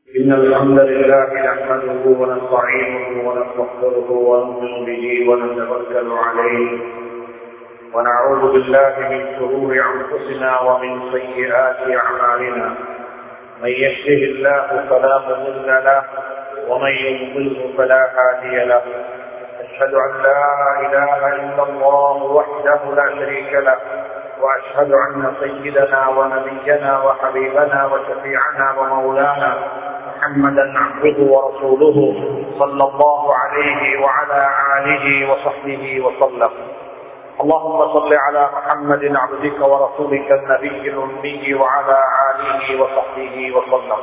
إن الحمد لله نحمده ونستعينه ونستغفره ونؤمن به ونتوكل عليه ونعوذ بالله من شرور أنفسنا ومن سيئات أعمالنا من يهده الله فلا مضل له ومن يضلله فلا هادي له أشهد أن لا إله إلا الله وحده لا شريك له وأشهد أن سيدنا ونبينا وحبيبنا وشفيعنا ومولانا محمدا عبده ورسوله صلى الله عليه وعلى آله وصحبه وسلم اللهم صل على محمد عبدك ورسولك النبي الأمي وعلى آله وصحبه وسلم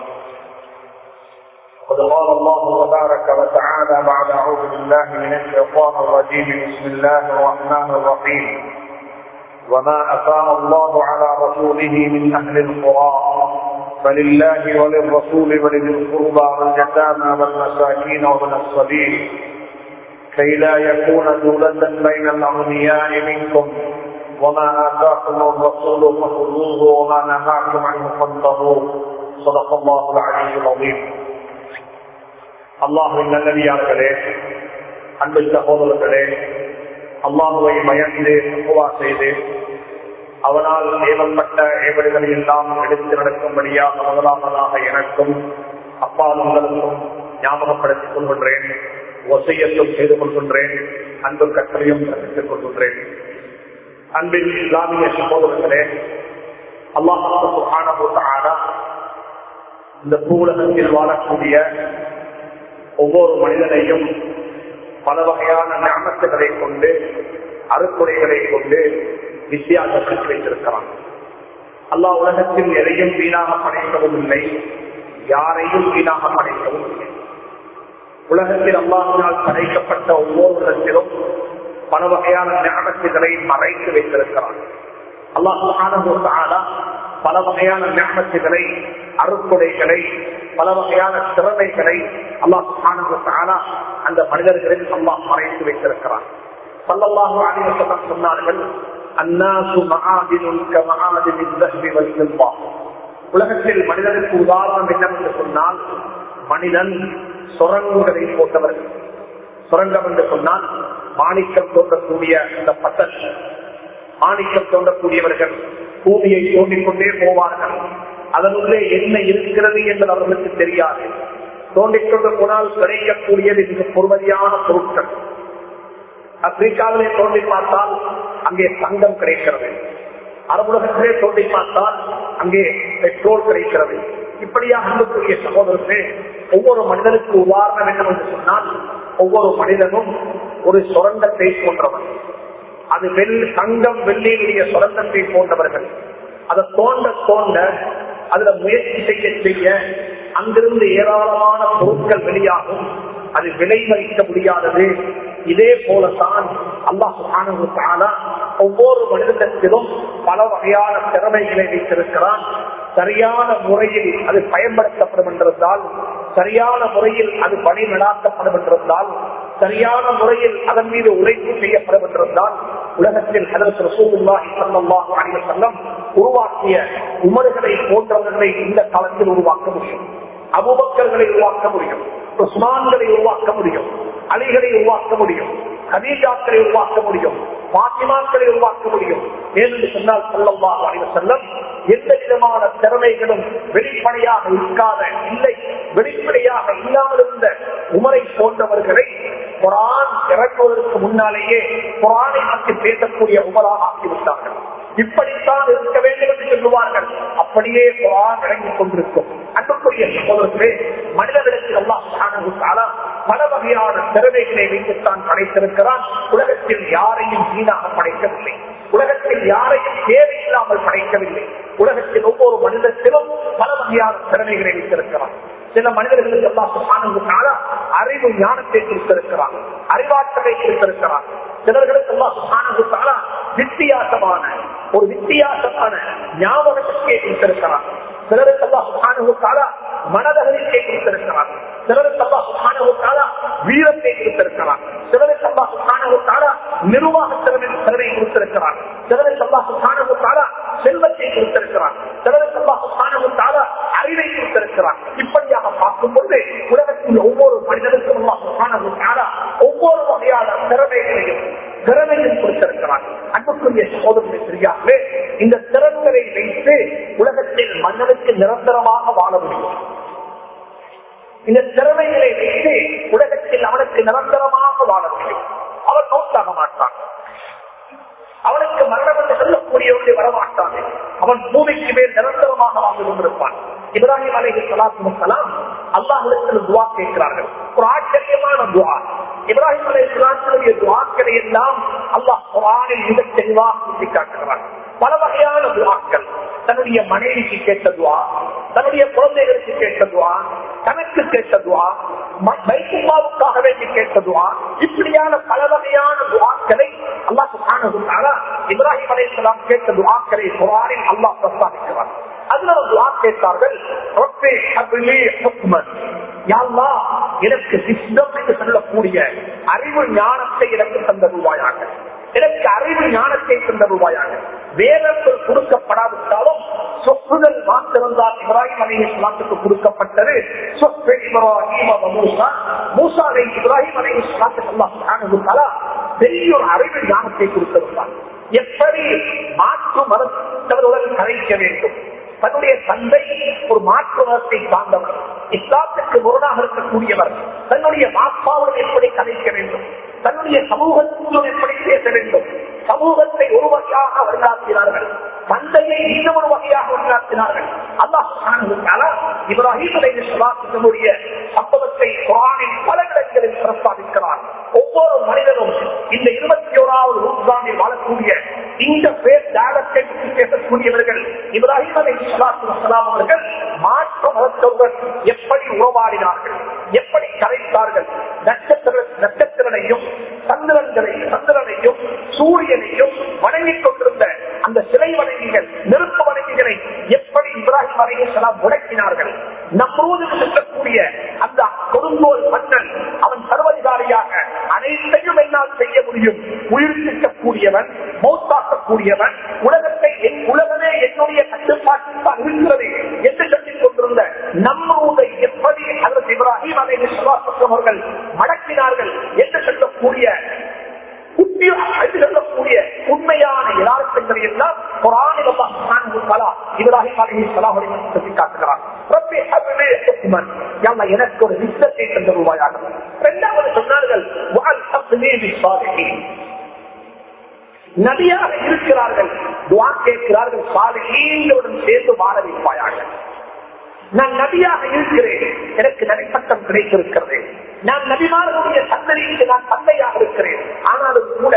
قد قال الله تبارك وتعالى بعد أعوذ بالله من الشيطان الرجيم بسم الله الرحمن الرحيم وما أفاء الله على رسوله من أهل القرى فلله وللرسول ولذي القربى واليتامى والمساكين وابن السبيل كي لا يكون دولة بين الأغنياء منكم وما آتاكم الرسول فخذوه وما نهاكم عنه فانتهوا صدق الله العلي العظيم அல்லாஹுவின் நல்லடியார்களே அன்பு சகோதரர்களே அல்லாஹுவை பயந்து தப்புவா செய்து அவனால் ஏவப்பட்ட ஏவல்களை எல்லாம் எடுத்து நடக்கும்படியாக முதலாவதாக எனக்கும் அப்பாலுங்களுக்கும் ஞாபகப்படுத்திக் கொள்கின்றேன் ஒசையத்தும் செய்து கொள்கின்றேன் அன்பு கட்டளையும் கற்பித்துக் கொள்கின்றேன் அன்பின் இஸ்லாமிய சகோதரர்களே அல்லாஹான இந்த பூலகத்தில் வாழக்கூடிய ஒவ்வொரு மனிதனையும் பல வகையான ஞானத்துகளை கொண்டு அறுக்குறைகளை கொண்டு வித்தியாசத்தில் வைத்திருக்கிறான் அல்லா உலகத்தில் எதையும் வீணாக படைக்கவும் இல்லை யாரையும் வீணாக படைக்கவும் இல்லை உலகத்தில் அல்லாஹினால் படைக்கப்பட்ட ஒவ்வொரு இடத்திலும் பல வகையான ஞானத்துகளை மறைத்து வைத்திருக்கிறான் அல்லாஹான பல வகையான ஞானத்துகளை அறுக்குடைகளை பல வகையான திறமைகளை அல்லாஹான அந்த மனிதர்களில் அல்லாஹ் மறைத்து வைத்திருக்கிறான் சல்லல்லாஹு அலிவசம் சொன்னார்கள் அன்னாசு உலகத்தில் மனிதனுக்கு உதாரணம் என்னவென்று சொன்னால் மனிதன் சுரங்குகளை போட்டவர்கள் சுரங்கம் என்று சொன்னால் மாணிக்கம் தோன்றக்கூடிய இந்த பத்தல் மாணிக்கம் தோன்றக்கூடியவர்கள் பூமியை தோண்டிக் கொண்டே போவார்கள் அதனுள்ளே என்ன இருக்கிறது என்பது அவர்களுக்கு தெரியாது தோண்டிக் கொண்டு போனால் கிடைக்கக்கூடியது மிக பொறுமதியான பொருட்கள் ஆப்பிரிக்காவிலே தோண்டி பார்த்தால் அங்கே தங்கம் கிடைக்கிறது அரபுலகத்திலே தோண்டி பார்த்தால் அங்கே பெட்ரோல் கிடைக்கிறது இப்படியாக இருக்கக்கூடிய சகோதரர்களே ஒவ்வொரு மனிதனுக்கு உதாரணம் என்னவென்று சொன்னால் ஒவ்வொரு மனிதனும் ஒரு சுரண்டத்தை போன்றவன் அது வெள் தங்கம் வெள்ளியினுடைய சுரண்டத்தை போன்றவர்கள் அதை தோண்ட தோண்ட அதுல முயற்சி செய்ய செய்ய அங்கிருந்து ஏராளமான பொருட்கள் வெளியாகும் அது விலை மதிக்க முடியாதது இதே போலத்தான் அல்லாஹான ஒவ்வொரு மனிதத்திலும் பல வகையான திறமைகளை வைத்திருக்கிறான் சரியான முறையில் அது பயன்படுத்தப்படும் என்றிருந்தால் சரியான முறையில் அது பணி நடாத்தப்படும் என்றிருந்தால் சரியான முறையில் அதன் மீது உழைப்பு செய்யப்படும் என்றிருந்தால் உலகத்தில் செல்லம் உருவாக்கிய உமர்களை போன்றவர்களை இந்த காலத்தில் உருவாக்க முடியும் அபுபக்கர்களை உருவாக்க முடியும் உஸ்மான்களை உருவாக்க முடியும் அலிகளை உருவாக்க முடியும் கதீஜாக்களை உருவாக்க முடியும் பாத்திமாக்களை உருவாக்க முடியும் என்று சொன்னால் சொல்லம்மா அணிவ செல்லம் எந்த விதமான திறமைகளும் வெளிப்படையாக இருக்காத இல்லை வெளிப்படையாக இல்லாமல் இருந்த உமரை போன்றவர்களை குரான் இறக்குவதற்கு முன்னாலேயே குரானை பற்றி பேசக்கூடிய உமராக ஆக்கிவிட்டார்கள் இப்படித்தான் இருக்க வேண்டும் என்று சொல்லுவார்கள் அப்படியே குரான் இறங்கிக் கொண்டிருக்கும் அன்புக்குரிய சகோதரர்களே மனிதர்களுக்கு எல்லாம் பல வகையான திறமைகளை வைத்துத்தான் படைத்திருக்கிறான் உலகத்தில் யாரையும் வீணாக படைக்கவில்லை உலகத்தில் யாரையும் தேவையில்லாமல் படைக்கவில்லை உலகத்தில் ஒவ்வொரு மனிதத்திலும் பல வகையான திறமைகளை வைத்திருக்கிறான் சில மனிதர்களுக்கு எல்லாம் அறிவு ஞானத்தை கொடுத்திருக்கிறார் அறிவாற்றலை கொடுத்திருக்கிறார் சிலர்களுக்கு எல்லாம் வித்தியாசமான ஒரு வித்தியாசமான ஞாபக சக்தியை கொடுத்திருக்கிறார் சிலருக்கு எல்லாம் மனதகத்தை கொடுத்திருக்கிறார் சிலருக்கு எல்லாம் வீரத்தை கொடுத்திருக்கிறார் சிலருக்கு எல்லாம் நிர்வாக திறனை கொடுத்திருக்கிறார் சிலருக்கு எல்லாம் செல்வத்தை கொடுத்திருக்கிறார் சிலருக்கு எல்லாம் அறிவை கொடுத்திருக்கிறார் இப்படியாக பார்க்கும்போது உலகத்தில் ஒவ்வொரு மனிதனுக்கும் அல்லாஹ் சுப்ஹானஹு வ தஆலா ஒவ்வொரு வகையான திறமைகளையும் திறமையும் கொடுத்திருக்கிறார் அன்புக்குரிய சோதனை சரியாகவே இந்த திறன்களை வைத்து உலகத்தில் மன்னனுக்கு நிரந்தரமாக வாழ முடியும் இந்த திறமைகளை வைத்து உலகத்தில் அவனுக்கு நிரந்தரமாக வாழ முடியும் அவன் நோக்காக மாட்டான் அவனுக்கு மரணம் என்று சொல்லக்கூடியவர்கள் வரமாட்டாங்க அவன் பூமிக்கு மேல் நிரந்தரமாக வாழ்ந்து கொண்டிருப்பான் இப்ராஹிம் அலை சலாத்து வலாம் அல்லாஹிடத்தில் துவா கேட்கிறார்கள் ஒரு ஆச்சரியமான துவா இப்ராஹிம் அலை சலாத்துடைய துவாக்களை எல்லாம் அல்லாஹ் குரானில் மிக தெளிவாக சுட்டி காட்டுகிறான் பல வகையான துவாக்கள் தன்னுடைய மனைவிக்கு கேட்ட துவா தன்னுடைய குழந்தைகளுக்கு கேட்ட துவா தனக்கு கேட்ட துவா வைக்குமாவுக்காக வேண்டி கேட்ட துவா இப்படியான பல வகையான துவாக்களை அல்லாஹ் சுப்ஹானஹு இப்ராஹிம் அலைஹிஸ்ஸலாம் கேட்ட துஆக்களை குர்ஆனில் அல்லாஹ் பிரஸ்தாபிக்கிறார் அதுல ஒரு துஆ கேட்டார்கள் ரப்பி ஹப்லி ஹுக்மன் யா அல்லாஹ் எனக்கு சிஸ்டம் என்று சொல்லக்கூடிய அறிவு ஞானத்தை எனக்கு தந்தருவாயாக எனக்கு அறிவு ஞானத்தை தந்தருவாயாக வேதத்தில் கொடுக்கப்படாவிட்டாலும் சொப்புதல் மாத்திருந்தால் இப்ராஹிம் அலி இஸ்லாத்துக்கு கொடுக்கப்பட்டது சொப்பு இப்ராஹிம் மூசா மூசாவை இப்ராஹிம் அலி இஸ்லாத்துக்கு அல்லாஹ் பெரிய ஒரு அறிவு ஞானத்தை கொடுத்திருந்தார் எப்படி மாற்று மதத்தவருடன் கலைக்க வேண்டும் தன்னுடைய தந்தை ஒரு மாற்று மதத்தை சார்ந்தவர் இஸ்லாத்துக்கு முரணாக இருக்கக்கூடியவர் தன்னுடைய மாப்பாவுடன் எப்படி கலைக்க வேண்டும் தன்னுடைய சமூகத்துடன் எப்படி பேச வேண்டும் சமூகத்தை ஒரு வகையாக வழிநாட்டினார்கள் தந்தையை இன்னும் ஒரு வகையாக வழிநாட்டினார்கள் அல்லாஹ் இப்ராஹிம் அலைய சம்பவத்தை குரானில் பல இடங்களில் பிரஸ்தாபிக்கிறார் ஒவ்வொரு மனிதனும் இந்த இருபத்தி ஓராவது நூற்றாண்டில் வாழக்கூடிய இந்த பேர் தியாகத்தை பற்றி பேசக்கூடியவர்கள் இப்ராஹிம் அலை வசலாம் அவர்கள் மாற்று மதத்தவர்கள் எப்படி உறவாடினார்கள் எப்படி கரைத்தார்கள் நட்சத்திர நட்சத்திரனையும் சந்திரன்களை சந்திரனையும் சூரியனையும் வணங்கிக் கொண்டிருந்த அந்த சிலை வணங்கிகள் நெருப்பு வணங்கிகளை எப்படி இப்ராஹிம் அலையலாம் முடக்கினார்கள் நம்மோது இருக்கக்கூடிய அந்த கொடுங்கோல் மன்னன் அவன் சர்வதிகாரியாக அனைத்தையும் என்னால் செய்ய முடியும் உயிர்ப்பிக்கக்கூடியவன் மௌத்தாக்கக்கூடியவன் உலகத்தை என் உலகமே என்னுடைய கட்டுப்பாட்டில் தான் இருக்கிறது என்று சொல்லிக் கொண்டிருந்த நம்மூதை எப்படி அதற்கு இப்ராஹிம் அலை அவர்கள் மடக்கினார்கள் என்று சொல்லக்கூடிய சொல்லக்கூடிய உண்மையான யதார்த்தங்களை எல்லாம் குரானில் இப்ராஹிம் அலி சலாஹுடைய சொல்லி காட்டுகிறார் எனக்கு ஒரு நிச்சத்தை தந்த ரூபாயாக இரண்டாவது சொன்னார்கள் நபியாக இருக்கிறார்கள் துவா கேட்கிறார்கள் சாலையுடன் சேர்ந்து வாழ வைப்பாயாக நான் நபியாக இருக்கிறேன் எனக்கு நடைப்பட்டம் கிடைத்திருக்கிறது நான் நபிமாரனுடைய சந்ததிக்கு நான் தந்தையாக இருக்கிறேன் ஆனாலும் கூட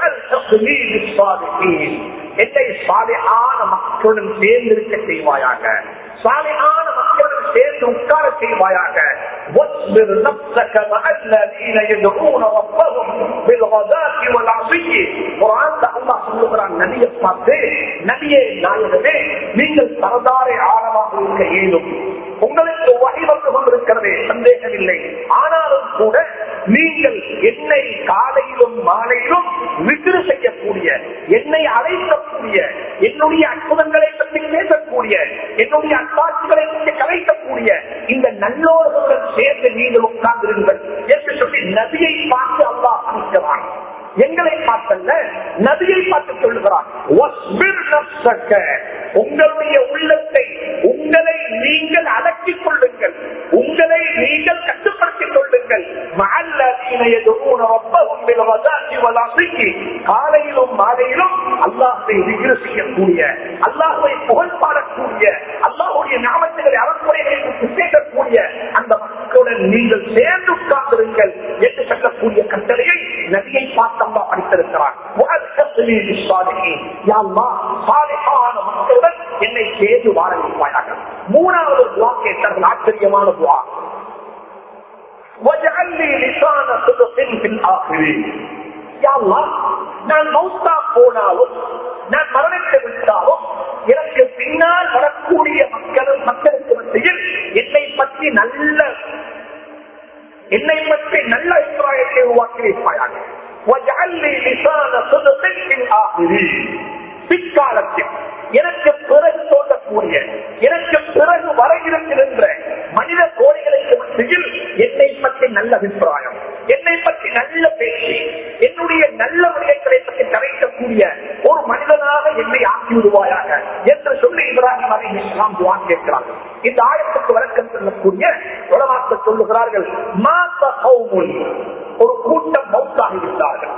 என்னை சாலையான மக்களுடன் சேர்ந்து இருக்க செய்வாயாக சாலையான மக்களுடன் சேர்ந்து உட்கார செய்வாயாக واصبر نفسك مع الذين يدعون ربهم بالغداة والعشي قرآن الله சொல்லுகிறான் நபியை பார்த்து நபியே நாயகமே நீங்கள் சரதாரை ஆழமாக இருக்க இயலும் உங்களுக்கு வகை வந்து கொண்டிருக்கிறதே சந்தேகமில்லை ஆனாலும் கூட நீங்கள் என்னை காலையிலும் மாலையிலும் விசிறு செய்யக்கூடிய என்னை அழைக்கக்கூடிய என்னுடைய அற்புதங்களை பற்றி பேசக்கூடிய என்னுடைய அத்தாட்சிகளை பற்றி கலைக்கக்கூடிய இந்த நல்லோர்களுடன் சேர்ந்து நீங்கள் உட்கார்ந்திருங்கள் என்று சொல்லி நதியை பார்த்து அல்லா அமைக்கிறான் எங்களை பார்த்தல்ல நதியை பார்த்து சொல்லுகிறான் உங்களுடைய உள்ளத்தை உங்களை நீங்கள் அடக்கிக் கொள்ளுங்கள் உங்களை நீங்கள் கட்டுப்படுத்திக் கொள்ளுங்கள் காலையிலும் மாலையிலும் அல்லாஹை விகிர செய்யக்கூடிய அல்லாஹை புகழ் பாடக்கூடிய அல்லாஹுடைய நாமத்துகளை அரண்முறைகளை கேட்கக்கூடிய அந்த மக்களுடன் நீங்கள் சேர்ந்து உட்கார்ந்திருங்கள் என்று சொல்லக்கூடிய கட்டளையை நதியை பார்த்தம்மா படித்திருக்கிறார் மக்களுடன் என்னை சேர்ந்து வாழ வைப்பாயாக மூணாவது துவா கேட்டார்கள் ஆச்சரியமான துவா நான் மௌத்தா போனாலும் நான் மரணத்தை விட்டாலும் எனக்கு பின்னால் வரக்கூடிய மக்களும் மக்களுக்கு மத்தியில் என்னை பற்றி நல்ல என்னை பற்றி நல்ல அபிப்பிராயத்தை உருவாக்கி வைப்பாயாக பிற்காலத்தில் எனக்கு பிறகு தோன்றக்கூடிய எனக்கு பிறகு வர இருக்கின்ற மனித கோரிகளுக்கு மத்தியில் என்னை பற்றி நல்ல அபிப்பிராயம் என்னை பற்றி நல்ல பேச்சு என்னுடைய நல்ல விடயங்களை பற்றி கரைக்கக்கூடிய ஒரு மனிதனாக என்னை ஆக்கி விடுவாயாக என்று சொல்லி இப்ராஹிம் அலி இஸ்லாம் துவா கேட்கிறார்கள் இந்த ஆயத்துக்கு விளக்கம் சொல்லக்கூடிய உலமாக்க சொல்லுகிறார்கள் மாத்த கௌமுல் ஒரு கூட்டம் மௌத்தாகிவிட்டார்கள்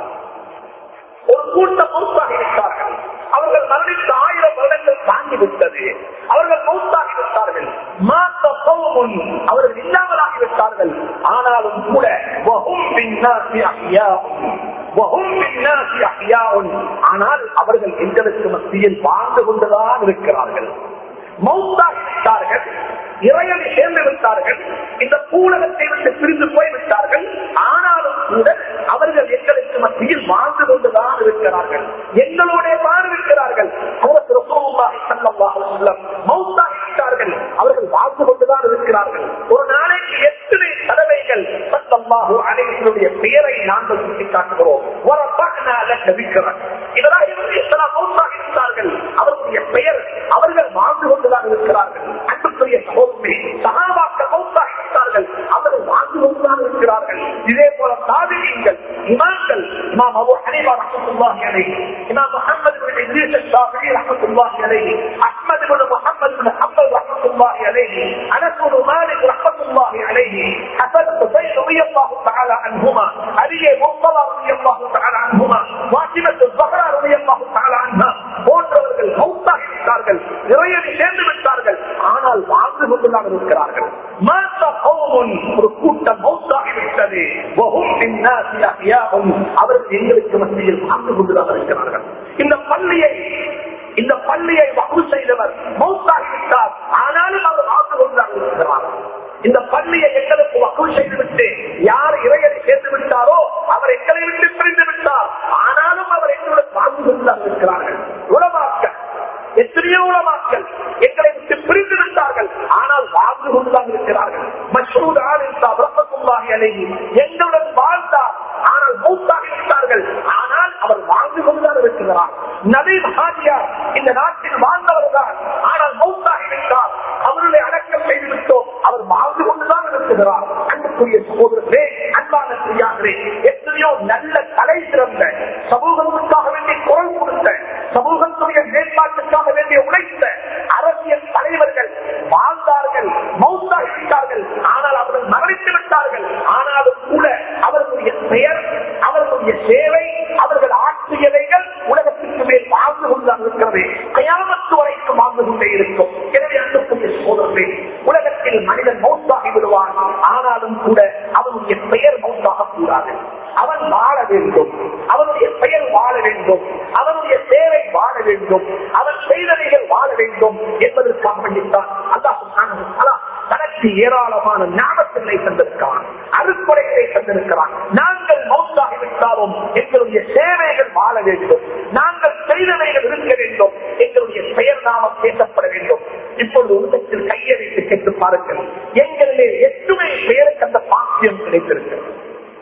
ஒரு கூட்டம் மௌத்தாகிவிட்டார்கள் அவர்கள் மரணித்த ஆயிரம் வருடங்கள் தாங்கிவிட்டது அவர்கள் மௌத்தாகிவிட்டார்கள் மாத்த கௌமுல் அவர்கள் இல்லாமலாகிவிட்டார்கள் ஆனாலும் கூட வஹும் பின்னாசி அஹ்யாஉன். வஹும் பின்னாசி அஹ்யாஉன். ஆனால் அவர்கள் எங்களுக்கு மத்தியில் வாழ்ந்து கொண்டுதான் இருக்கிறார்கள் மௌத்தாகிவிட்டார்கள் இறையனை சேர்ந்து விட்டார்கள் இந்த பூலகத்தை விட்டு பிரிந்து போய்விட்டார்கள் ஆனாலும் கூட அவர்கள் எங்களுக்கு மத்தியில் வாழ்ந்து கொண்டுதான் இருக்கிறார்கள் எங்களோட இருக்கிறார்கள் அவருக்கு ரசூலுல்லாஹி ஸல்லல்லாஹு அலைஹி வஸல்லம் மௌத்தாகிவிட்டார்கள் அவர்கள் வாழ்ந்து கொண்டுதான் இருக்கிறார்கள் ஒரு நாளைக்கு எத்தனை தடவைகள் ஸல்லல்லாஹு அலைஹி வஸல்லம் பெயரை நாங்கள் சுட்டிக்காட்டுகிறோம் வரஃபஅனா லக திக்ரக் இப்ராஹிம் அலைஹிஸ்ஸலாம் மௌத்தாகிவிட்டார்கள் அவருடைய பெயர் அவர்கள் வாழ்ந்து கொண்டுதான் இருக்கிறார்கள் அன்புக்குரிய சகோதரி சகாபாக்கள் மௌத்தாகிவிட்டார்கள் அவர்கள் வாழ்ந்து கொண்டுதான் இருக்கிறார்கள் இதே போல சாதிகள் இமாம்கள் இமாம் அபு ஹனீஃபா ரஹ்மத்துல்லாஹி அலைஹி இமாம் முஹம்மது பின் இத்ரீஸ் அஷ்-ஷாஃபிஈ ரஹ்மத்துல்லாஹி அலைஹி அஹ்மத் பின் முஹம்மது பின் ஹம்பல் ரஹ்மத்துல்லாஹி அலைஹி அனஸ் பின் மாலிக் ரஹ்மத்துல்லாஹி அலைஹி ஹஸன் ஹுசைன் ரலியல்லாஹு தஆலா அன்ஹுமா அலி முர்தலா ரலியல்லாஹு தஆலா அன்ஹுமா வாசிமத்து ஸஹரா ரலியல்லாஹு தஆலா அன்ஹா போன்றவர்கள் மௌத்தாகிவிட்டார்கள் இறையனை சேர்ந்து விட்டார்கள் ஆனால் வாழ்ந்து கொண்டுதான் இருக்கிறார்கள் மாத்த கௌமுன் ஒரு கூட்டம் மௌத்தாகிவிட்டது வஹும் பின்னாசி அஹ்யாஉன். அவர்கள் எங்களுக்கு மத்தியில் வாழ்ந்து கொண்டுதான் இருக்கிறார்கள் இந்த பள்ளியை இந்த பள்ளியை வகு செய்தவர் மௌத்தாகிவிட்டார் ஆனாலும் அவர் வாழ்ந்து கொண்டுதான் இருக்கிறார் இந்த பள்ளியை எங்களுக்கு வகுல் செய்துவிட்டு யார் இறையனை சேர்ந்து விட்டாரோ அவர் எங்களை விட்டு பிரிந்து விட்டார் ஆனாலும் அவர் எங்களுடன் வாழ்ந்து கொண்டுதான் இருக்கிறார்கள் உலமாக்கள் எத்தனையோ உலமாக்கள் எங்களை விட்டு பிரிந்து விட்டார்கள் ஆனால் வாழ்ந்து கொண்டுதான் இருக்கிறார்கள் மற்றொரு ஆளுந்தாகி அழகி எங்களுடன் வாழ்ந்தார் ஆனால் மூத்தாகி விட்டார்கள் ஆனால் அவர் வாழ்ந்து கொண்டுதான் இருக்கிறார் நபி மகாஜியார் இந்த நாட்டில் வாழ்ந்தவர் தான் ஆனால் மௌத்தாகி விட்டார் அவருடைய அடக்கம் செய்து விட்டோம் அவர் வாழ்ந்து கொண்டுதான் இருக்கிறார் அன்புக்குரிய சகோதரர்களே அன்பான பிரியார்களே எத்தனையோ நல்ல தலை சிறந்த சமூகத்துக்காக வேண்டிய குரல் கொடுத்த சமூகத்துடைய மேம்பாட்டுக்காக வேண்டிய உழைத்த அரசியல் தலைவர்கள் வாழ்ந்தார்கள் மௌத்தாகிவிட்டார்கள் ஆனால் அவர்கள் மரணித்து விட்டார்கள் ஆனாலும் கூட அவர்களுடைய பெயர் அவர்களுடைய சேவை அவர்கள் ஆற்றியவைகள் உலகத்திற்கு மேல் வாழ்ந்து கொண்டுதான் இருக்கிறது கயாமத்து வரைக்கும் வாழ்ந்து கொண்டே இருக்கும் எனவே அன்புக்குரிய சோதரர்களே உலகத்தில் மனிதன் மௌத்தாகி விடுவான் ஆனாலும் கூட அவனுடைய பெயர் மௌத்தாக கூடாது அவன் வாழ வேண்டும் அவனுடைய பெயர் வாழ வேண்டும் அவனுடைய சேவை வாழ வேண்டும் அவன் செய்தவைகள் வாழ வேண்டும் என்பதற்காக வேண்டித்தான் அல்லாஹ் தனக்கு ஏராளமான ஞாபகங்களை தந்திருக்கிறான் அறுக்குறைகளை தந்திருக்கிறான் நாங்கள் மௌத்தாகிவிட்டாலும் எங்களுடைய சேவைகள் வாழ வேண்டும் நாங்கள் செய்தவைகள் இருக்க வேண்டும் எங்களுடைய பெயர் நாமம் பேசப்பட வேண்டும் இப்பொழுது உலகத்தில் கையை வைத்து கேட்டு பாருங்கள் எங்களிலே எத்துணை பேருக்கு அந்த பாக்கியம் கிடைத்திருக்கிறது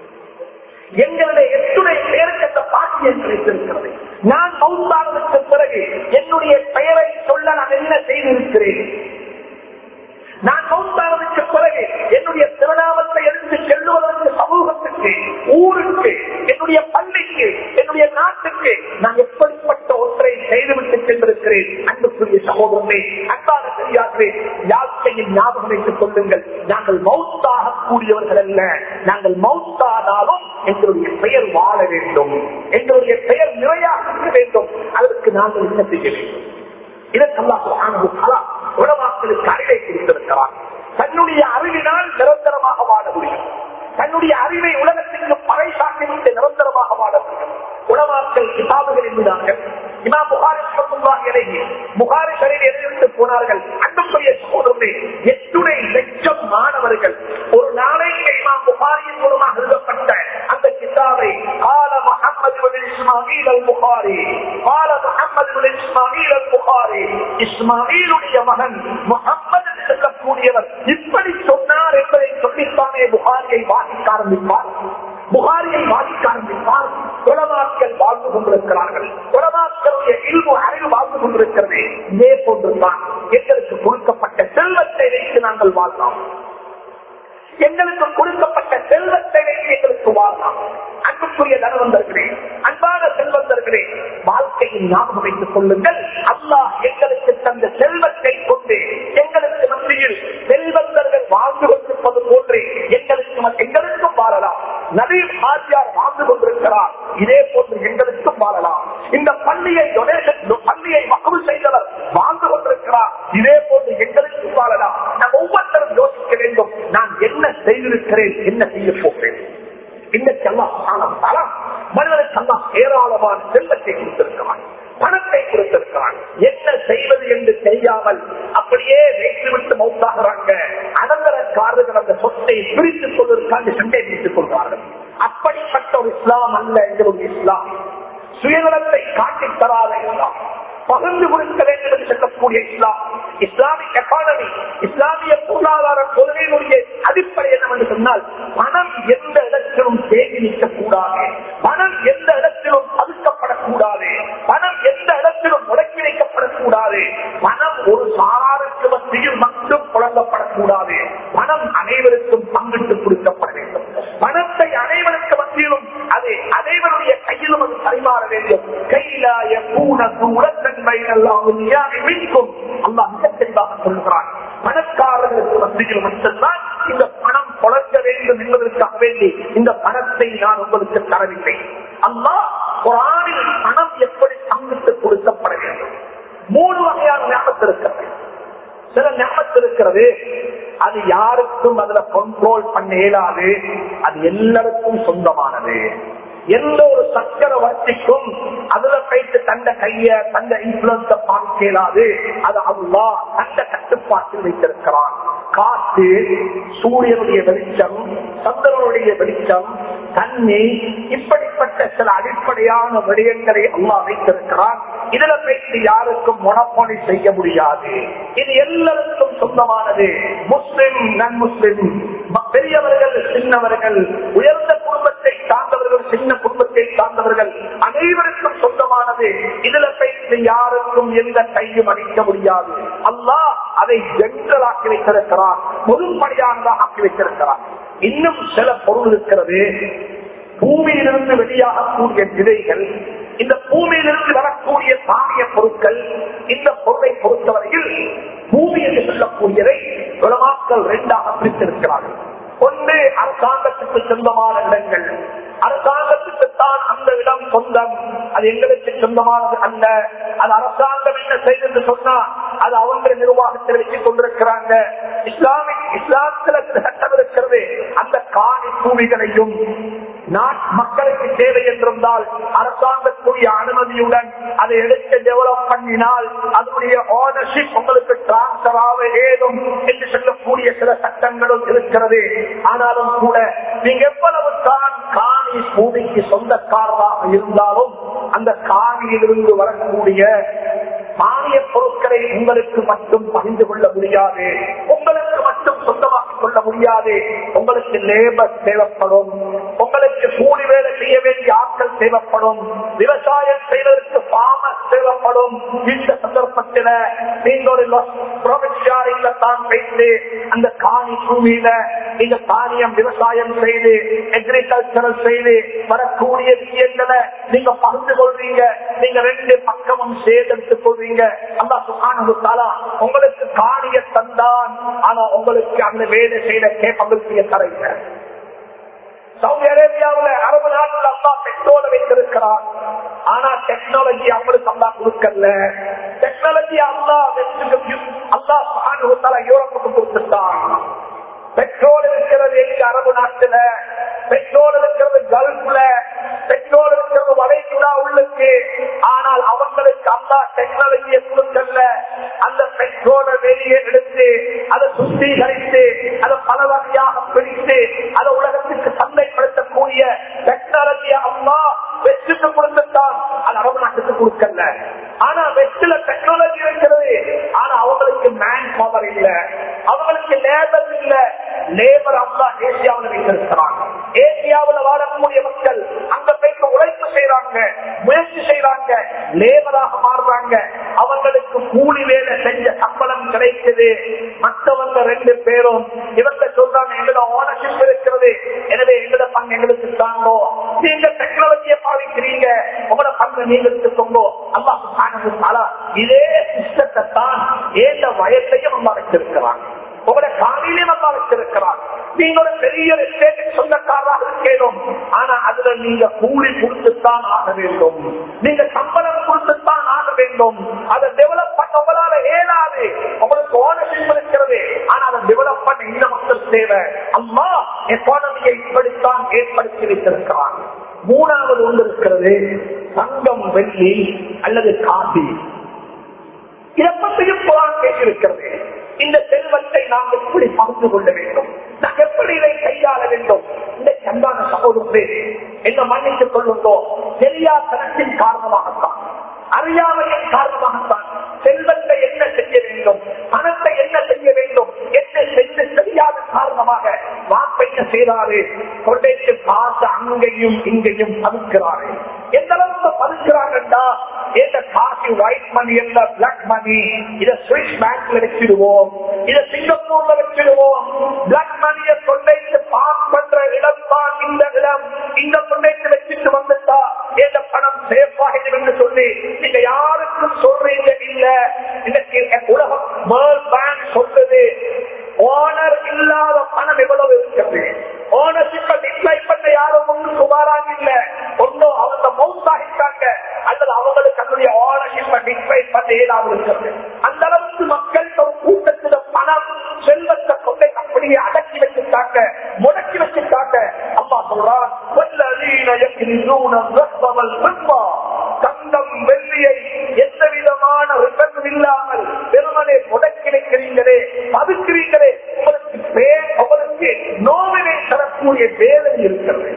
எங்களுடைய எத்துணை பேருக்கு அந்த பாக்கியம் கிடைத்திருக்கிறது நான் மௌத்தானதுக்கு பிறகு என்னுடைய பெயரை சொல்ல நான் என்ன செய்திருக்கிறேன் நான் மௌத்தானதுக்கு பிறகு என்னுடைய திருநாமத்தை எடுத்து செல்லுவதற்கு சமூகத்துக்கு ஊருக்கு என்னுடைய பள்ளிக்கு என்னுடைய நாட்டுக்கு நான் எப்படிப்பட்ட ஒன்றை செய்துவிட்டு சென்றிருக்கிறேன் அன்புக்குரிய சகோதரனே அன்பான பெரியார்களே யாழ்க்கையில் ஞாபகம் வைத்துக் கொள்ளுங்கள் நாங்கள் மௌத்தாக கூடியவர்கள் அல்ல நாங்கள் மௌத்தானாலும் எங்களுடைய பெயர் வாழ வேண்டும் எங்களுடைய பெயர் நிறையாக இருக்க வேண்டும் அதற்கு நாங்கள் என்ன செய்ய வேண்டும் இதற்கெல்லாம் உலமாக்களுக்கு அறிவை கொடுத்திருக்கிறார் தன்னுடைய அறிவினால் நிரந்தரமாக வாழ முடியும் தன்னுடைய அறிவை உலகத்திற்கு பறைசாட்டிவிட்டு நிரந்தரமாக வாழ முடியும் உலமாக்கள் கிதாபுகள் என்பதார்கள் இமா புகாரி இலங்கி புகாரி சரியில் எழுதிவிட்டு போனார்கள் அன்புக்குரிய சகோதரனே எத்துணை லட்சம் மாணவர்கள் ஒரு நாளைக்கு இமா புகாரியின் மூலமாக எழுதப்பட்ட அந்த கிதாபை கால முகமது இஸ்மாயில் அல் புகாரி கால முகமது இஸ்மாயில் அல் புகாரி இஸ்மாயிலுடைய மகன் முகமது இருக்கக்கூடியவர் இப்படி சொன்னார் என்பதை சொல்லித்தானே புகாரியை வாசிக்க ஆரம்பிப்பார் புகாரியை வாசிக்க ஆரம்பிப்பார் உலமாக்கள் வாழ்ந்து கொண்டிருக்கிறார்கள் உலமாக்களுடைய இல்மு அறிவு வாழ்ந்து வாழ்ந்து கொண்டிருக்கிறது இதே போன்றுதான் எங்களுக்கு கொடுக்கப்பட்ட செல்வத்தை வைத்து நாங்கள் வாழ்றோம் எங்களுக்கு கொடுக்கப்பட்ட செல்வத்தை வைத்து எங்களுக்கு வாழலாம் அன்புக்குரிய தனவந்தர்களே அன்பான செல்வந்தர்களே வாழ்க்கையை ஞாபகம் வைத்துக் கொள்ளுங்கள் அல்லாஹ் எங்களுக்கு தந்த செல்வத்தை கொண்டு எங்களுக்கு மத்தியில் செல்வந்தர்கள் வாழ்ந்து கொண்டிருப்பது போன்றே எங்களுக்கு மத்- எங்களுக்கும் வாழலாம் நபீர் ஆசியார் வாழ்ந்து கொண்டிருக்கிறார் இதே போன்று எங்களுக்கும் வாழலாம் இந்த பள்ளியை டொனேஷன் பள்ளியை மக்கள் செய்தவர் வாழ்ந்து கொண்டிருக்கிறார் இதே போன்று எங்களுக்கும் வாழலாம் நாம் ஒவ்வொருத்தரும் யோசிக்க வேண்டும் நான் என்ன செய்திருக்கிறேன் என்ன செய்ய போகிறேன் இன்னைக்கு அல்லாஹ் சுப்ஹானஹு வ தஆலா மனிதனுக்கு அல்லாஹ் ஏராளமான செல்வத்தை கொடுத்திருக்கிறான் பணத்தை கொடுத்திருக்கிறான் என்ன செய்வது என்று தெரியாமல் அப்படியே வைத்துவிட்டு மௌத்தாகிறாங்க அனந்தரக்காரர்கள் அந்த சொத்தை பிரித்துக் கொள்வதற்காக சண்டை பிடித்துக் கொள்வார்கள் அப்படிப்பட்ட ஒரு இஸ்லாம் அல்ல எங்களுடைய இஸ்லாம் சுயநலத்தை காட்டித் தராத இஸ்லாம் பகிர்ந்து கொடுக்க வேண்டும் என்று சொல்லக்கூடிய இஸ்லாம் இஸ்லாமிக் எக்கானமி இஸ்லாமிய பொருளாதார கொள்கையினுடைய அடிப்படை என்னவென்று சொன்னால் பணம் எந்த இடத்திலும் தேங்கி நிற்கக்கூடாது பணம் எந்த இடத்திலும் பதுக்கப்படக்கூடாது பணம் எந்த இடத்திலும் முடக்கி வைக்கப்படக்கூடாது பணம் ஒரு சாராருக்கு மத்தியில் மட்டும் புழங்கப்படக்கூடாது பணம் அனைவருக்கும் பங்கிட்டு கொடுக்கப்பட வேண்டும் பணத்தை அனைவருக்கு மத்தியிலும் அது அனைவருடைய கையிலும் அது பரிமாற வேண்டும் கையிலாய பூன உலகன் மீட்கும் அல்லாஹ் மிக தெளிவாக சொல்கிறான் பணக்காரர்களுக்கு மத்தியில் மட்டும்தான் இந்த பணம் புழங்க வேண்டும் என்பதற்காக வேண்டி இந்த பணத்தை நான் உங்களுக்கு தரவில்லை அல்லாஹ் குரானில் பணம் எப்படி பங்கிட்டு கொடுக்கப்பட வேண்டும் மூணு வகையான ஞாபகத்தில் இருக்கிறது சில ஞாபகத்தில் இருக்கிறது அது யாருக்கும் அதுல கண்ட்ரோல் பண்ண இயலாது அது எல்லாருக்கும் சொந்தமானது எந்த ஒரு சக்கரவர்த்திக்கும் அதுல போயிட்டு தந்த கைய தந்த இன்ஃபுளுன்ஸ பார்க்க இயலாது அது அல்லா தந்த கட்டுப்பாட்டில் வைத்திருக்கிறான் காற்று சூரியனுடைய வெளிச்சம் சந்திரனுடைய வெளிச்சம் தண்ணி இப்படிப்பட்ட சில அடிப்படையான விடயங்களை அல்லா வைத்திருக்கிறான் இதுல போயிட்டு யாருக்கும் மொனப்பொழி செய்ய முடியாது இது எல்லாருக்கும் சொந்தமானது முஸ்லிம் நன் முஸ்லிம் பெரியவர்கள் சின்னவர்கள் உயர்ந்த குடும்பத்தை சார்ந்தவர்கள் சின்ன குடும்பத்தை சார்ந்தவர்கள் அனைவருக்கும் சொந்தமானது இதுல போயிட்டு யாருக்கும் எந்த கையும் அடிக்க முடியாது அல்லாஹ் அதை ஜென்ரலாக்கி வைத்திருக்கிறார் பொதுப்படியானதாக ஆக்கி வைத்திருக்கிறார் இன்னும் சில பொருள் இருக்கிறது பூமியிலிருந்து வெளியாகக்கூடிய விதைகள் இந்த பூமியிலிருந்து வரக்கூடிய தானிய பொருட்கள் இந்த பொருளை பொறுத்தவரையில் பூமி என்று சொல்லக்கூடியதை உலமாக்கள் இரண்டாக பிரித்திருக்கிறார்கள் ஒன்று அரசாங்கத்துக்கு சொந்தமான இடங்கள் அரசாங்கத்துக்கு தான் அந்த இடம் சொந்தம் அது எங்களுக்கு சொந்தமானது அல்ல அது அரசாங்கம் என்ன செய்து சொன்னா அது அவங்க நிர்வாகத்தில் வச்சுக் கொண்டிருக்கிறாங்க இஸ்லாமிக் இஸ்லாத்துல சட்டம் இருக்கிறது அந்த காணி பூமிகளையும் நாட் மக்களுக்கு தேவை என்றிருந்தால் அரசாங்கத்துடைய அனுமதியுடன் அதை எடுத்து டெவலப் பண்ணினால் அதனுடைய ஓனர்ஷிப் உங்களுக்கு டிரான்ஸ்பர் ஆக ஏதும் என்று சொல்லக்கூடிய சில சட்டங்களும் இருக்கிறது ஆனாலும் கூட நீங்க எவ்வளவு தான் காணி பூமிக்கு சொந்தக்காரராக இருந்தாலும் அந்த காணியிலிருந்து வரக்கூடிய மானிய பொருட்களை உங்களுக்கு மட்டும் பகிர்ந்து கொள்ள முடியாது உங்களுக்கு மட்டும் சொந்தமாக்கிக் கொள்ள முடியாது உங்களுக்கு லேபர் தேவைப்படும் உங்களுக்கு கூலி வேலை செய்ய வேண்டிய ஆட்கள் தேவைப்படும் விவசாயம் செய்வதற்கு பாமர் தேவைப்படும் இந்த சந்தர்ப்பத்தில் நீங்க ஒரு ப்ரொவின்சியாரில தான் வைத்து அந்த காணி பூமியில நீங்க தானியம் விவசாயம் செய்து அக்ரிகல்ச்சரல் செய்து வரக்கூடிய விஷயங்களை நீங்க பகிர்ந்து கொள்றீங்க நீங்க ரெண்டு பக்கமும் சேர்த்து கொள்றீங்க அல்லா சுகானு தாலா உங்களுக்கு காணிய தந்தான் ஆனா உங்களுக்கு அந்த வேலை செய்த கேப்பபிலிட்டிய தரையில சவுதி அரேபியாவுல அரபு நாட்டில் அல்லா பெட்ரோலை வைத்திருக்கிறார் ஆனா டெக்னாலஜி அவங்களுக்கு அல்லா கொடுக்கல டெக்னாலஜி அல்லா அல்லா சுகானு யூரோப்புக்கு கொடுத்துட்டான் பெட்ரோல் இருக்கிறது எங்க அரபு நாட்டுல பெட்ரோல் இருக்கிறது கல்ஃப்ல பெட்ரோல் இருக்கிறது வளைகுடா உள்ளுக்கு ஆனால் அவங்களுக்கு அந்த டெக்னாலஜியை கொடுக்கல அந்த பெட்ரோலை வெளியே எடுத்து அதை சுத்திகரித்து அதை பல வகையாக பிடித்து அதை உலகத்துக்கு சந்தைப்படுத்தக்கூடிய டெக்னாலஜி அம்மா வெச்சுக்கு கொடுத்துட்டான் அது அரபு நாட்டுக்கு கொடுக்கல ஆனா வெற்றில டெக்னாலஜி இருக்கிறது ஆனா அவங்களுக்கு மேன் பவர் இல்ல அவங்களுக்கு லேபர் இல்ல லேபர் அல்லா ஏசியாவில் வைத்திருக்கிறான் ஏசியாவில் வாழக்கூடிய மக்கள் அங்க போய் சம்பாதிக்க உழைப்பு செய்யறாங்க முயற்சி செய்யறாங்க லேபராக மாறுறாங்க அவங்களுக்கு கூலி வேலை செஞ்ச சம்பளம் கிடைக்குது மற்றவங்க ரெண்டு பேரும் இவங்க சொல்றாங்க எங்களோட ஓனர்ஷிப் இருக்கிறது எனவே எங்களோட பங்கு எங்களுக்கு தாங்கோ நீங்க டெக்னாலஜியை பாதிக்கிறீங்க உங்களோட பங்கு நீங்க எடுத்துக்கோங்க அல்லாஹ் இதே சிஸ்டத்தை தான் ஏந்த வயசையும் அம்மா வச்சிருக்கிறாங்க உங்களோட காலையிலும் அல்லா வச்சிருக்கிறார் நீங்க ஒரு பெரிய எஸ்டேட் சொந்தக்காரராக இருக்கணும் ஆனா அதுல நீங்க கூலி கொடுத்துத்தான் ஆக வேண்டும் நீங்க சம்பளம் கொடுத்துத்தான் ஆக வேண்டும் அதை டெவலப் பண்ண உங்களால ஏலாது உங்களுக்கு ஓனர்ஷிப் இருக்கிறது ஆனா அதை டெவலப் பண்ண இந்த மக்கள் தேவை அம்மா எக்கானமியை இப்படித்தான் ஏற்படுத்தி வைத்திருக்கிறார் மூணாவது ஒன்று இருக்கிறது தங்கம் வெள்ளி அல்லது காசி இதை பற்றியும் புறான் பேசியிருக்கிறது இந்த செல்வத்தை நாம் எப்படி பகிர்ந்து கொள்ள வேண்டும் நாம் எப்படி இதை கையாள வேண்டும் இந்த சந்தான சகோதரே என்ன மன்னித்துக் கொள்ளுங்கோ தெரியா தனத்தின் காரணமாகத்தான் அறியாமையின் காரணமாகத்தான் செல்வத்தை என்ன செய்ய வேண்டும் பணத்தை என்ன செய்ய வேண்டும் என்ன செய்து தெரியாத காரணமாக வாப்ப என்ன செய்தாரு கொண்டைக்கு காசு அங்கேயும் இங்கேயும் பதுக்கிறாரு எந்த அளவுக்கு பதுக்கிறாங்கண்டா எந்த காசு ஒயிட் மணி இல்ல பிளாக் மணி இத சுவிஸ் பேங்க்ல வச்சிடுவோம் இத சிங்கப்பூர்ல வச்சிடுவோம் பிளாக் மணியை கொண்டைக்கு பாஸ் பண்ற இடம் தான் இந்த இடம் இந்த கொண்டைக்கு வச்சுட்டு வந்துட்டா எந்த பணம் சேஃப் ஆகிடும் என்று சொல்லி நீங்க யாருக்கும் சொல்றீங்க இல்ல இன்னைக்கு உலகம் வேர்ல்ட் பேங்க் சொல்றது ஓனர் இல்லாத பணம் எவ்வளவு இருக்கிறது ஓனர்ஷிப்பை டிக்ளை பண்ண யாரும் ஒன்றும் சுமாராக இல்ல ஒன்றும் அவங்க மவுஸ் ஆகிட்டாங்க அல்லது அவங்களுக்கு அதனுடைய ஓனர்ஷிப்பை டிக்ளை பண்ண ஏதாவது இருக்கிறது அந்த அளவுக்கு மக்கள் ஒரு கூட்டத்தில் பணம் செல்வத்தை கொண்டை அப்படியே அடக்கி வச்சுட்டாங்க முடக்கி வச்சுட்டாங்க அம்மா சொல்றான் வல்லதீன யக்னிசூன الذهب والفضة தங்கம் வெள்ளியை எந்த விதமான ரிட்டர்ன் இல்லாமல் பெருமனை முடக்கி வைக்கிறீங்களே பதுக்கிறீங்களே உங்களுக்கு பேர் உங்களுக்கு நோவினை தரக்கூடிய வேதனை இருக்கிறது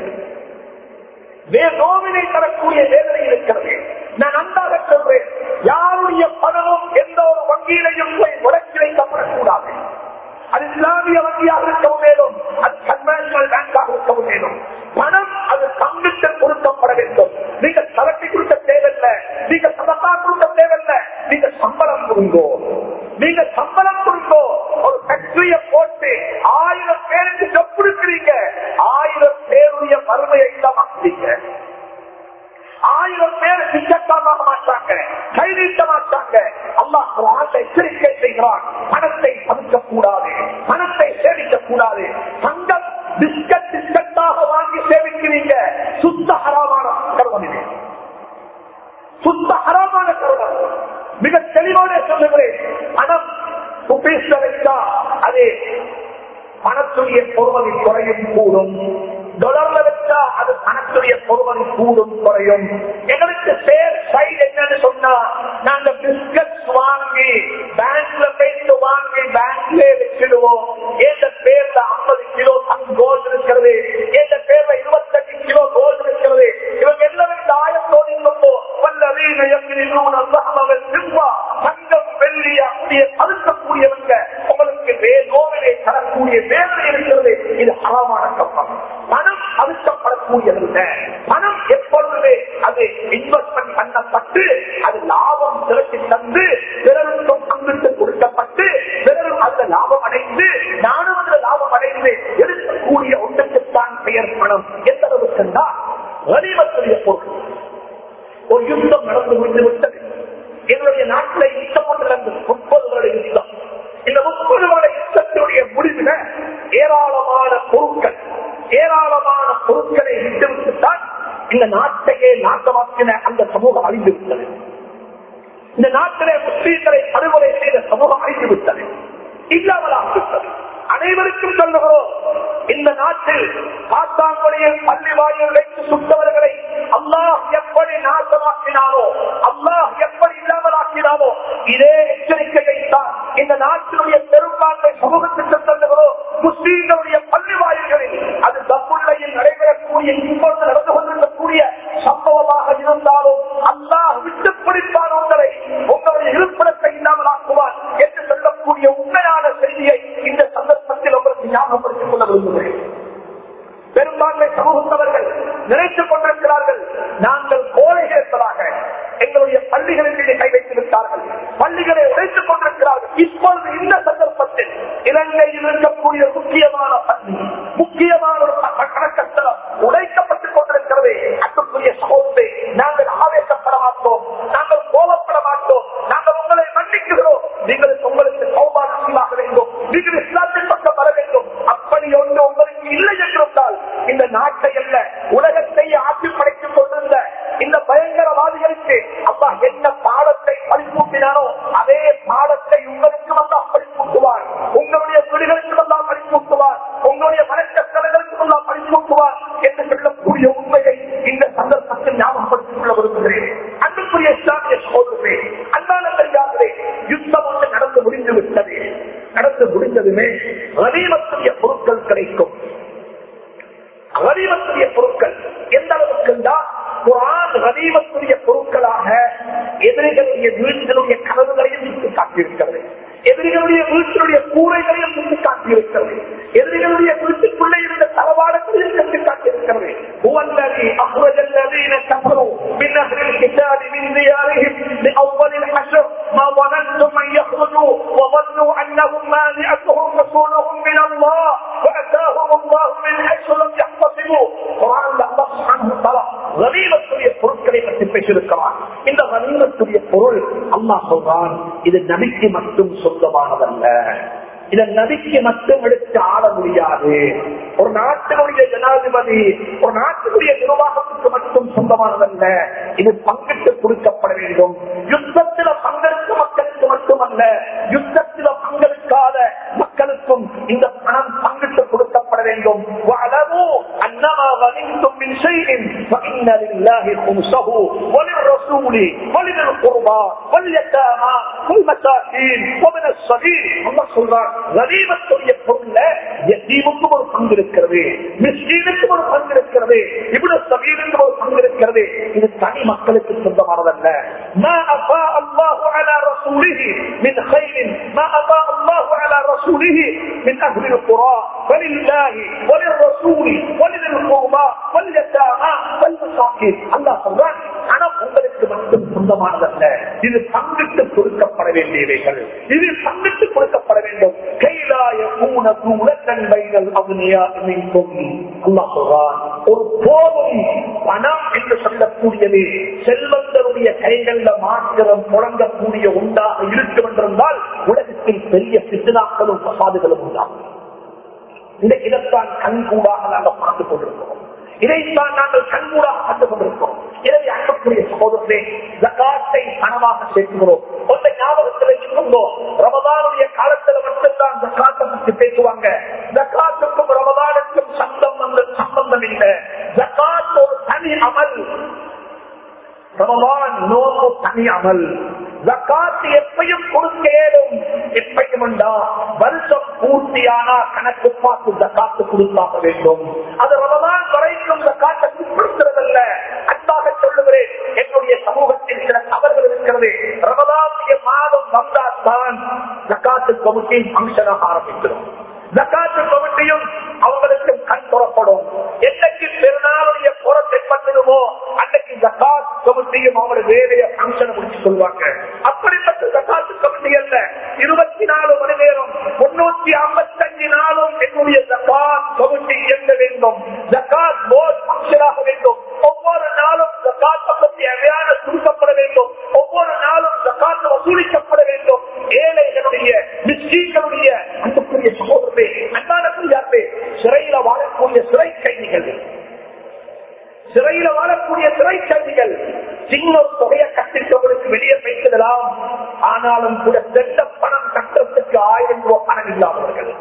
நோவினை தரக்கூடிய வேதனை இருக்கிறது நான் நன்றாக சொல்றேன் யாருடைய பணமும் எந்த ஒரு வங்கியிலையும் போய் முடக்கி வைக்கப்படக்கூடாது அது இஸ்லாமிய வங்கியாக இருக்கவும் மேலும் அது கன்வென்ஷனல் பேங்காக இருக்கவும் மேலும் பணம் அது பங்குக்கு கொடுக்கப்பட வேண்டும் நீங்க சரக்கு கொடுக்க தேவையில்லை நீங்க சதக்கா கொடுக்க தேவையில்லை நீங்க சம்பளம் கொடுங்கோ நீங்க சம்பளம் கொடுங்கோ ஒரு ஃபேக்டரிய போட்டு ஆயிரம் பேருக்கு ஜப் கொடுக்குறீங்க ஆயிரம் பேருடைய வறுமையை இல்லாமீங்க ஆயிரம் பேர் சிக்கத்தாமாக மாட்டாங்க கை நீட்ட மாட்டாங்க அல்லாஹ் எச்சரிக்கை செய்கிறான் பணத்தை பதுக்க கூடாது பணத்தை சேமிக்க கூடாது தங்கம் பிஸ்கட் பிஸ்கட்டாக வாங்கி சேமிக்கிறீங்க சுத்த ஹராமான கருவம் இது சுத்த ஹராமான கருவம் மிக தெளிவான சொல்லுகிறேன் பணம் உபேச வைத்தா அது பணத்துடைய பொறுமதி குறையும் கூடும் டொலர்ல வச்சா அது பணத்துடைய பொறுமதி கூடும் குறையும் எங்களுக்கு சேர் சைடு என்னன்னு சொன்னா நாங்க பிஸ்கட்ஸ் வாங்கி பேங்க்ல போயிட்டு வாங்கி பேங்க்ல வச்சிடுவோம் எந்த பேர்ல ஐம்பது கிலோ தங்க கோல்டு இருக்கிறது எந்த பேர்ல இருபத்தஞ்சு கிலோ கோல்டு இருக்கிறது இவங்க எல்லாரும் இந்த ஆயத்தோடு இருந்தப்போ வல்லவீன தங்கம் வெள்ளிய அப்படியே பதுக்கக்கூடியவங்க உங்களுக்கு வேதோவினை தரக்கூடிய வேதனை இருக்கிறது இது ஹராமான கப்பம் பணம் பதுக்கப்படக்கூடியதில்லை பணம் எப்பொழுதுமே அது இன்வெஸ்ட்மெண்ட் பண்ணப்பட்டு அது லாபம் திரட்டி தந்து பிறருக்கும் பங்கிட்டு கொடுக்கப்பட்டு பிறரும் அதுல லாபம் அடைந்து நானும் அதுல லாபம் அடைந்து எடுக்கக்கூடிய ஒன்றுக்குத்தான் பெயர் பணம் எந்த அளவுக்குன்னா வலிமத்துடைய பொருள் ஒரு யுத்தம் நடந்து முடிந்து விட்டது எங்களுடைய நாட்டில் யுத்தம் ஒன்று நடந்தது முப்பது வருட யுத்தம் இந்த முப்பது வருட யுத்தத்தினுடைய முடிவுல ஏராளமான பொருட்கள் ஏராளமான பொருட்களை விட்டுவிட்டுத்தான் இந்த நாட்டையே நாட்டமாக்கின அந்த சமூகம் அழிந்து விட்டது இந்த நாட்டிலே முஸ்லீம்களை படுகொலை செய்த சமூகம் அழிந்து விட்டது இல்லாமலாகிவிட்டது அனைவருக்கும் சொல்லுகிறோம் இந்த நாட்டில் காத்தாங்குடியில் பள்ளி வாயில் வைத்து சுட்டவர்களை அல்லாஹ் எப்படி நாசமாக்கினாலோ அல்லாஹ் எப்படி இல்லாமலாக்கினாலோ இதே எச்சரிக்கையை தான் இந்த நாட்டினுடைய பெரும்பான்மை சமூகத்துக்கு சொல்லுகிறோம் முஸ்லீம்களுடைய பள்ளி வாயில்களில் அது தப்புள்ளையில் நடைபெறக்கூடிய இப்பொழுது நடந்து கொண்டிருக்கக்கூடிய சம்பவமாக இருந்தாலும் அல்லாஹ் விட்டு பிடிப்பான் உங்களை உங்களுடைய இருப்பிடத்தை இல்லாமல் ஆக்குவார் என்று சொல்லக்கூடிய உண்மையான செய்தியை இந்த சந்தர்ப்பத்தில் உங்களுக்கு ஞாபகப்படுத்திக் கொள்ள விரும்புகிறேன் பெரும்பான்மை சமூகத்தவர்கள் நினைத்துக் கொண்டிருக்கிறார்கள் நாங்கள் கோலை சேர்ப்பதாக எங்களுடைய பள்ளிகளில் மீது கை வைத்து விட்டார்கள் பள்ளிகளை உடைத்துக் கொண்டிருக்கிறார்கள் இப்பொழுது இந்த சந்தர்ப்பத்தில் இலங்கையில் இருக்கக்கூடிய முக்கியமான பள்ளி முக்கியமான ஒரு கணக்கத்தலம் உடைக்கப்பட்டுக் கொண்டிருக்கிறது அன்புக்குரிய சகோதரத்தை நாங்கள் ஆவேசப்பட மாட்டோம் நாங்கள் கோபப்பட மாட்டோம் நாங்கள் உங்களை மன்னிக்கிறோம் நீங்கள் உங்களுக்கு சௌபாகியமாக வேண்டும் நீங்கள் இஸ்லாத்தின் பக்கம் வர வேண்டும் அப்படி ஒன்று உங்களுக்கு இல்லை என்றிருந்தால் இந்த நாட்டை அல்ல உலகத்தை ஆட்சி படைத்துக் கொண்டிருந்த இந்த பயங்கரவாதிகளுக்கு அப்பா என்ன பாடத்தை பழிப்பூட்டினானோ அதே பாடத்தை உங்களுக்கு வந்தா பழிப்பூட்டுவார் உங்களுடைய வீடுகளுக்கு வந்தா பழிப்பூட்டுவார் உங்களுடைய மனக்கத்தலங்களுக்கு வந்தா பழிப்பூட்டுவார் என்று சொல்லக்கூடிய உண்மையை இந்த சந்தர்ப்பத்தில் ஞாபகப்படுத்திக் கொள்ள விரும்புகிறேன் அன்புக்குரிய இஸ்லாமிய சகோதரே அன்பான பெரியார்களே யுத்தம் ஒன்று நடந்து முடிந்து விட்டது நடந்து முடிந்ததுமே ரவீமத்துடைய பொருட்கள் கிடைக்கும் ரவீமத்துடைய பொருட்கள் எந்த அளவுக்கு தான் குரான் ரவீமத்துடைய பொருட்களாக எதிரிகளுடைய வீட்டினுடைய கதவுகளையும் சுட்டி காட்டியிருக்கிறது எதிரிகளுடைய வீட்டினுடைய கூரைகளையும் சுட்டி காட்டியிருக்கிறது எதிரிகளுடைய வீட்டுக்குள்ளே இருந்த தளவாடங்களையும் சுட்டி காட்டியிருக்கிறது هو الذي أخرج الذين كفروا من أهل الكتاب من ديارهم لأول الحشر ما ظننتم أن يخرجوا وظنوا أنهم مانعتهم رسولهم من الله فأتاهم الله من حيث لم يحتسبوا قرآن الله سبحانه وتعالى கனிமத்துடைய பொருட்களை பற்றி பேசியிருக்கிறான் இந்த கனிமத்துடைய பொருள் அல்லாஹ் சொல்றான் இது நபிக்கு மட்டும் சொந்தமானதல்ல இதை நபிக்கு மட்டும் எடுத்து ஆள முடியாது ஒரு நாட்டினுடைய ஜனாதிபதி ஒரு நாட்டினுடைய நிர்வாகத்துக்கு மட்டும் சொந்தமானதல்ல இது பங்கிட்டு கொடுக்கப்பட வேண்டும் யுத்தத்தில் பங்கெடுத்த மக்களுக்கு மட்டுமல்ல யுத்தத்தில் பங்கெடுக்காத மக்களுக்கும் இந்த பணம் பங்கிட்டு கொடுக்கப்பட வேண்டும் وَاعْلَمُوا أَنَّمَا غَنِمْتُم مِّن شَيْءٍ فَإِنَّ لِلَّهِ خُمُسَهُ وَلِلرَّسُولِ وَلِذِي الْقُرْبَى وَالْيَتَامَى وَالْمَسَاكِينِ وَابْنِ السَّبِيلِ அல்லாஹ் சொல்றான் கனிமத்துடைய பொருள்ல யத்தீமுக்கும் ஒரு பங்கு இருக்கிறது மிஸ்கீனுக்கும் ஒரு பங்கு இருக்கிறது இவ்வளவு சபீனுக்கும் ஒரு பங்கு இருக்கிறது இது தனி மக்களுக்கு சொந்தமானதல்ல ما أفاء الله على رسوله من خير ما أفاء الله على رسوله من أهل القرى فلله وللرسول ولذي القربى واليتامى والمساكين الله சொல்றான் பணம் உங்களுக்கு மட்டும் சொந்தமானதல்ல இது பங்கிட்டு கொடுக்கப்பட வேண்டியவைகள் இது பங்கிட்டு கொடுக்கப்பட வேண்டும் கைலாய பூன தூரத்தன் வைகள் அவனியா நினைக்கும் அல்லாஹ் சொல்றான் ஒரு போதும் பணம் என்று சொல்லக்கூடியது செல்வந்தருடைய கைகள்ல மாத்திரம் புழங்கக்கூடிய உண்டாக இருக்கும் என்றிருந்தால் உலகத்தில் பெரிய சித்தனாக்களும் பிரசாதுகளும் உண்டாகும் இந்த இதைத்தான் கண்கூடாக நாங்கள் பார்த்துக் கொண்டிருக்கிறோம் இதைத்தான் நாங்கள் கண்கூடாக பார்த்துக் கொண்டிருக்கிறோம் எனவே அன்புக்குரிய சகோதரத்தை ஜகாத்தை பணமாக சேர்க்கிறோம் ஒன்றை ஞாபகத்தில் வச்சுக்கோங்கோ ரமதானுடைய காலத்துல மட்டும்தான் ஜக்காத்தை பற்றி பேசுவாங்க ஜக்காத்துக்கும் ரமதானுக்கும் சம்பந்தம் சம்பந்தம் இல்லை ஜக்காத் ஒரு தனி அமல் ரமதான் நோக்கு தனி அமல் ஜக்காத்து எப்பையும் கொடுக்க இயலும் எப்பையும் உண்டா வருஷம் பூர்த்தியானா கணக்கு பார்த்து ஜக்காத்து கொடுத்தாக வேண்டும் அது ரமதான் வரைக்கும் ஜக்காத்தை கொடுக்கிறதல்ல அன்பாக சொல்லுகிறேன் என்னுடைய சமூகத்தில் சில தவறுகள் இருக்கிறது ரமதானுடைய மாதம் வந்தால்தான் ஜக்காத்து கமிட்டி ஃபங்க்ஷனாக ஆரம்பிக்கிறோம் ஜக்காத்து கமிட்டியும் அவங்களுக்கு கண் புறப்படும் என்னைக்கு பெருநாளுடைய புறத்தை பண்ணிடுமோ அன்னைக்கு ஜக்காத் கமிட்டியும் அவங்களோட வேலையை பங்கனை முடிச்சு சொல்லுவாங்க அப்படிப்பட்ட ஜக்காத்து கமிட்டி அல்ல இருபத்தி நாலு மணி நேரம் முன்னூத்தி ஐம்பத்தி அஞ்சு நாளும் என்னுடைய ஜக்காத் கமிட்டி இயங்க வேண்டும் ஜக்காத் போர்ட் பங்கனாக வேண்டும் ஒவ்வொரு நாளும் ஜக்காத் பற்றி அவையான சுருக்கப்பட வேண்டும் ஒவ்வொரு நாளும் ஜக்காத் வசூலிக்கப்பட வேண்டும் ஏழைகளுடைய மிஸ்கீன்களுடைய அன்புக்குரிய சகோதரே அன்பான புரியாதே சிறையில வாழக்கூடிய சிறை கைதிகள் சிறையில வாழக்கூடிய சிறை கைதிகள் சின்ன ஒரு தொகையை கட்டிட்டவர்களுக்கு வெளியே வைக்கலாம் ஆனாலும் கூட சென்ற பணம் கட்டுறதுக்கு ஆயிரம் ரூபாய் பணம் இல்லாதவர்கள்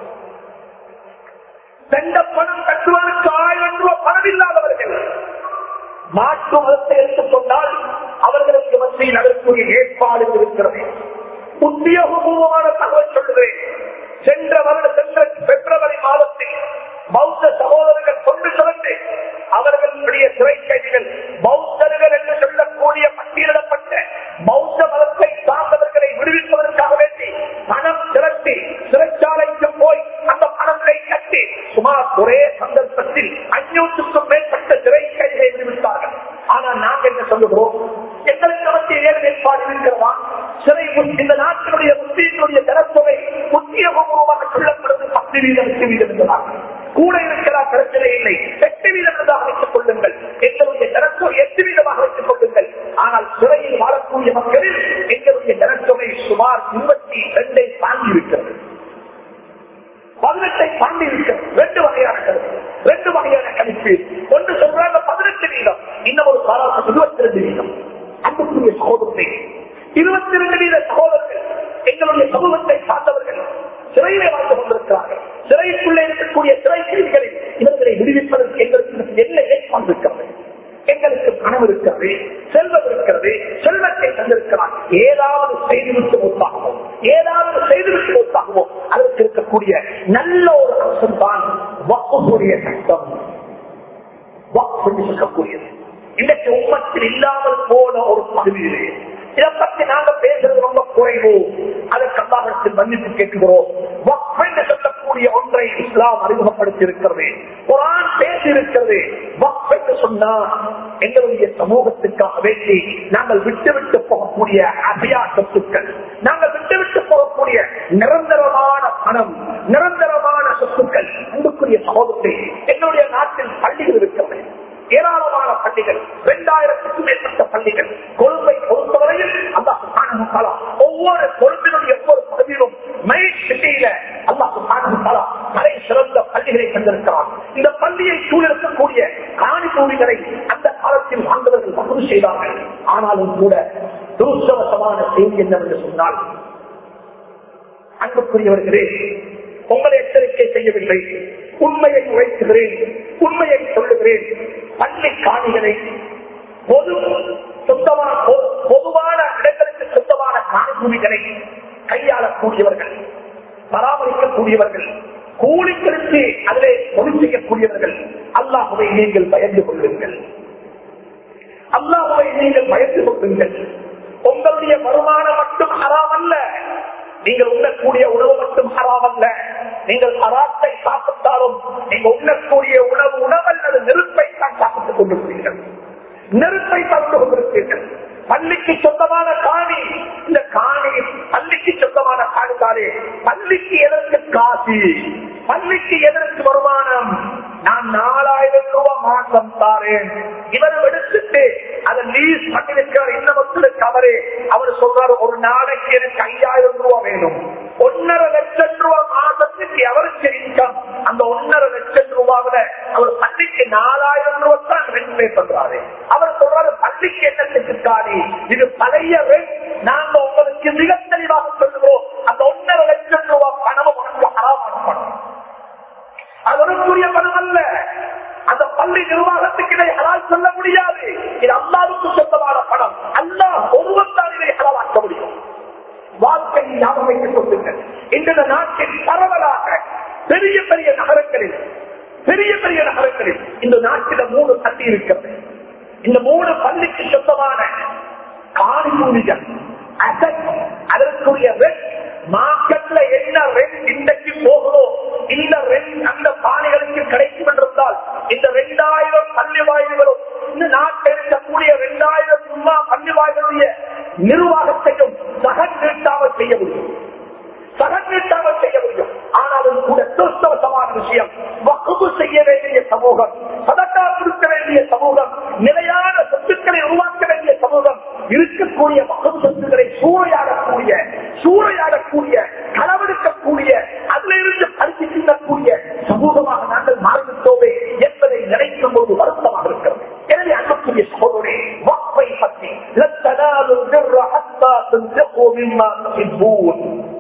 சென்ற பணம் கட்டுவதற்கு ஆயிரம் ரூபாய் பணம் இல்லாதவர்கள் மாற்று மதத்தை எடுத்துக்கொண்டால் அவர்களுக்கு மத்தியில் நடக்கூடிய ஏற்பாடு இருக்கிறது உத்தியோகபூர்வமான தகவல் சொல்லுகிறேன் சென்ற வருட சென்ற பிப்ரவரி மாதத்தில் பௌத்த சகோதரர்கள் கொண்டு சென்று அவர்களுடைய சிறை கைதிகள் பௌத்தர்கள் என்று சொல்லக்கூடிய பட்டியலிடப்பட்ட பௌத்த மதத்தை சார்ந்தவர்களை விடுவிப்பதற்காக வேண்டி பணம் திரட்டி சிறைச்சாலைக்கு போய் அந்த பணத்தை கட்டி சுமார் ஒரே சந்தர்ப்பத்தில் அஞ்சூற்றுக்கும் மேற்பட்ட சிறை கைதிகளை நாங்க என்ன சொல்லுகிறோம் எங்களுக்கு மத்திய ஏழு ஏற்பாடு இருக்கிறதா சிறை முஸ்- இந்த நாட்டினுடைய முஸ்லீம்களுடைய ஜனத்தொகை உத்தியோகபூர்வமாக சொல்லப்படுவது பத்து வீதம் எட்டு வீதம் என்பதாக கூட இருக்கிறார் பிரச்சனை இல்லை எட்டு வீதம் என்பதாக வைத்துக் கொள்ளுங்கள் எங்களுடைய ஜனத்தொகை எட்டு வீதமாக வைத்துக் கொள்ளுங்கள் ஆனால் சிறையில் வாழக்கூடிய மக்களில் எங்களுடைய ஜனத்தொகை சுமார் இருபத்தி இரண்டை தாங்கி இருக்கிறது பதினெட்டை தாண்டி இருக்கிறது ரெண்டு வகையான கருத்து ரெண்டு வகையான கணிப்பு ஒன்று சொல்றாங்க பதினெட்டு வீதம் இன்னொரு காலம் இருபத்தி ரெண்டு வீதம் அன்புக்குரிய சகோதரத்தை இருபத்தி ரெண்டு வீத சகோதரர்கள் எங்களுடைய சமூகத்தை சார்ந்தவர்கள் சிறையிலே வாழ்ந்து கொண்டிருக்கிறார்கள் சிறைக்குள்ளே இருக்கக்கூடிய சிறை கைதிகளில் இவர்களை விடுவிப்பதற்கு எங்களுக்கு என்ன ஏற்பாடு இருக்கிறது எங்களுக்கு பணம் இருக்கிறது செல்வம் இருக்கிறது செல்வத்தை தந்திருக்கிறார் ஏதாவது செய்துவிட்டு ஒத்தாகவோ ஏதாவது செய்துவிட்டு ஒத்தாகவோ அதற்கு இருக்கக்கூடிய நல்ல ஒரு அம்சம் தான் வக்குடைய சட்டம் வக்ஃப் என்று சொல்லக்கூடியது இன்றைக்கு உம்மத்தில் இல்லாமல் போன ஒரு பகுதியிலே இதை பற்றி நாங்க பேசுறது ரொம்ப குறைவு அதற்கு அல்லாஹத்தில் மன்னிப்பு கேட்கிறோம் வக்ஃப் என்று சொல்லக்கூடிய ஒன்றை இஸ்லாம் அறிமுகப்படுத்தி இருக்கிறது குரான் பேசி இருக்கிறது வக்ஃப் என்று சொன்னா எங்களுடைய சமூகத்துக்காக வேண்டி நாங்கள் விட்டு விட்டு போகக்கூடிய அபியா சொத்துக்கள் நாங்கள் விட்டு விட்டு போகக்கூடிய நிரந்தரமான பணம் நிரந்தரமான சொத்துக்கள் அன்புக்குரிய சகோதரத்தை எங்களுடைய நாட்டில் பள்ளிகள் இருக்கிறது ஏராளமான பள்ளிகள் இரண்டாயிரத்துக்கும் மேற்பட்ட பள்ளிகள் கொழும்பை பொறுத்தவரையில் அல்லாஹ் சுப்ஹானஹு வ தஆலா ஒவ்வொரு கொழும்பினுடைய ஒவ்வொரு பகுதியிலும் மெயின் சிட்டியில அல்லாஹ் சுப்ஹானஹு வ தஆலா தலை சிறந்த பள்ளிகளை தந்திருக்கிறார் இந்த பள்ளியை சூழலிருக்கக்கூடிய காணி பூமிகளை அந்த காலத்தில் வாழ்ந்தவர்கள் பகுதி செய்தார்கள் ஆனாலும் கூட துருஷ்டவசமான செய்தி என்னவென்று சொன்னால் அன்புக்குரியவர்களே உங்களை எச்சரிக்கை செய்யவில்லை உண்மையை உழைத்துகிறேன் உண்மையை சொல்லுகிறேன் பள்ளி காணிகளை பொது சொந்தமான பொ- பொதுவான இடங்களுக்கு சொந்தமான காணி பூமிகளை கையாளக்கூடியவர்கள் பராமரிக்கக்கூடியவர்கள் கூலிகளுக்கு அதிலே பொது செய்யக்கூடியவர்கள் அல்லாஹுவை நீங்கள் பயந்து கொள்ளுங்கள் அல்லாஹுவை நீங்கள் பயந்து கொள்ளுங்கள் உங்களுடைய வருமானம் மட்டும் ஹராம் அல்ல நீங்கள் உண்ணக்கூடிய உணவு மட்டும் ஹராம் அல்ல நீங்கள் ஹராத்தை சாப்பிட்டாலும் நீங்க உண்ணக்கூடிய உணவு உணவல்லது நெருப்பை தான் சாப்பிட்டுக் கொண்டிருக்கிறீர்கள் நெருப்பை சாப்பிட்டு கொண்டிருக்கிறீர்கள் பள்ளிக்கு சொந்தமான காணி இந்த காணி பள்ளிக்கு சொந்தமான காணி தானே பள்ளிக்கு எதற்கு காசு பள்ளிக்கு எதற்கு வருமானம் நான் நாலாயிரம் ரூபாய் மாசம் தாரேன் இவர் எடுத்துட்டு அதை லீஸ் பண்ணிருக்கிறார் இந்த மக்களுக்கு அவரே அவர் சொல்றாரு ஒரு நாளைக்கு எனக்கு ஐயாயிரம் ரூபாய் வேணும் ஒன்னரை லட்சம் ரூபாய் மாசத்துக்கு அவருக்கு இன்கம் அந்த ஒன்னரை லட்சம் ரூபாவில அவர் பள்ளிக்கு நாலாயிரம் ரூபாய் தான் ரெண்ட் பே பண்றாரு அவர் சொல்றாரு பள்ளிக்கு என்னத்துக்கு காணி இது பழைய rent. நாங்க உங்களுக்கு மிக தெளிவாக சொல்லுகிறோம் அந்த ஒன்னரை லட்சம் ரூபாய் பணம் உனக்கு ஹராமான பணம் அது உனக்குரிய பணம் அல்ல அந்த பள்ளி நிர்வாகத்துக்கு இதை ஹலால் சொல்ல முடியாது இது அல்லாவுக்கு சொந்தமான பணம் அல்லாஹ் ஒருவன் தான் இதை ஹலாலாக்க முடியும் வாழ்க்கையை ஞாபகம் வைத்துக் கொள்ளுங்கள் இந்த நாட்டில் பரவலாக பெரிய பெரிய நகரங்களில் பெரிய பெரிய நகரங்களில் இந்த நாட்டில மூணு பள்ளி இருக்கிறது இந்த மூணு பள்ளிக்கு சொந்தமான காணி பூமிகள் அசட் அதற்குரிய ரெண்ட் மார்க்கெட்ல என்ன ரெண்ட் இன்றைக்கு போகுதோ இந்த ரெண்ட் அந்த காணிகளுக்கு கிடைக்கும் என்றிருந்தால் இந்த ரெண்டாயிரம் பள்ளி வாயில்களும் இந்த நாட்டில் இருக்கக்கூடிய ரெண்டாயிரம் சும்மா பள்ளி வாயிலுடைய நிர்வாகத்தையும் சகன் நீட்டாமல் செய்ய முடியும் சகன் நீட்டாமல் செய்ய முடியும் ஆனாலும் கூட துஷ்டவசமான விஷயம் வகுப்பு செய்ய வேண்டிய சமூகம் சதக்கா கொடுக்க வேண்டிய சமூகம் நிலையான சொத்துக்களை உருவாக்க வேண்டிய சமூகம் இருக்கக்கூடிய வகுப்பு சொத்துக்களை சூறையாடக்கூடிய சூறையாடக்கூடிய களவெடுக்கக்கூடிய அதில் இருந்து பறித்து சின்னக்கூடிய சமூகமாக நாங்கள் மாறிவிட்டோமே என்பதை நினைக்கும் போது வருத்தமாக இருக்கிறது எனவே அன்புக்குரிய சகோதரே வக்பை பற்றி லத்தனாலு البر حتى تنفقوا مما تحبون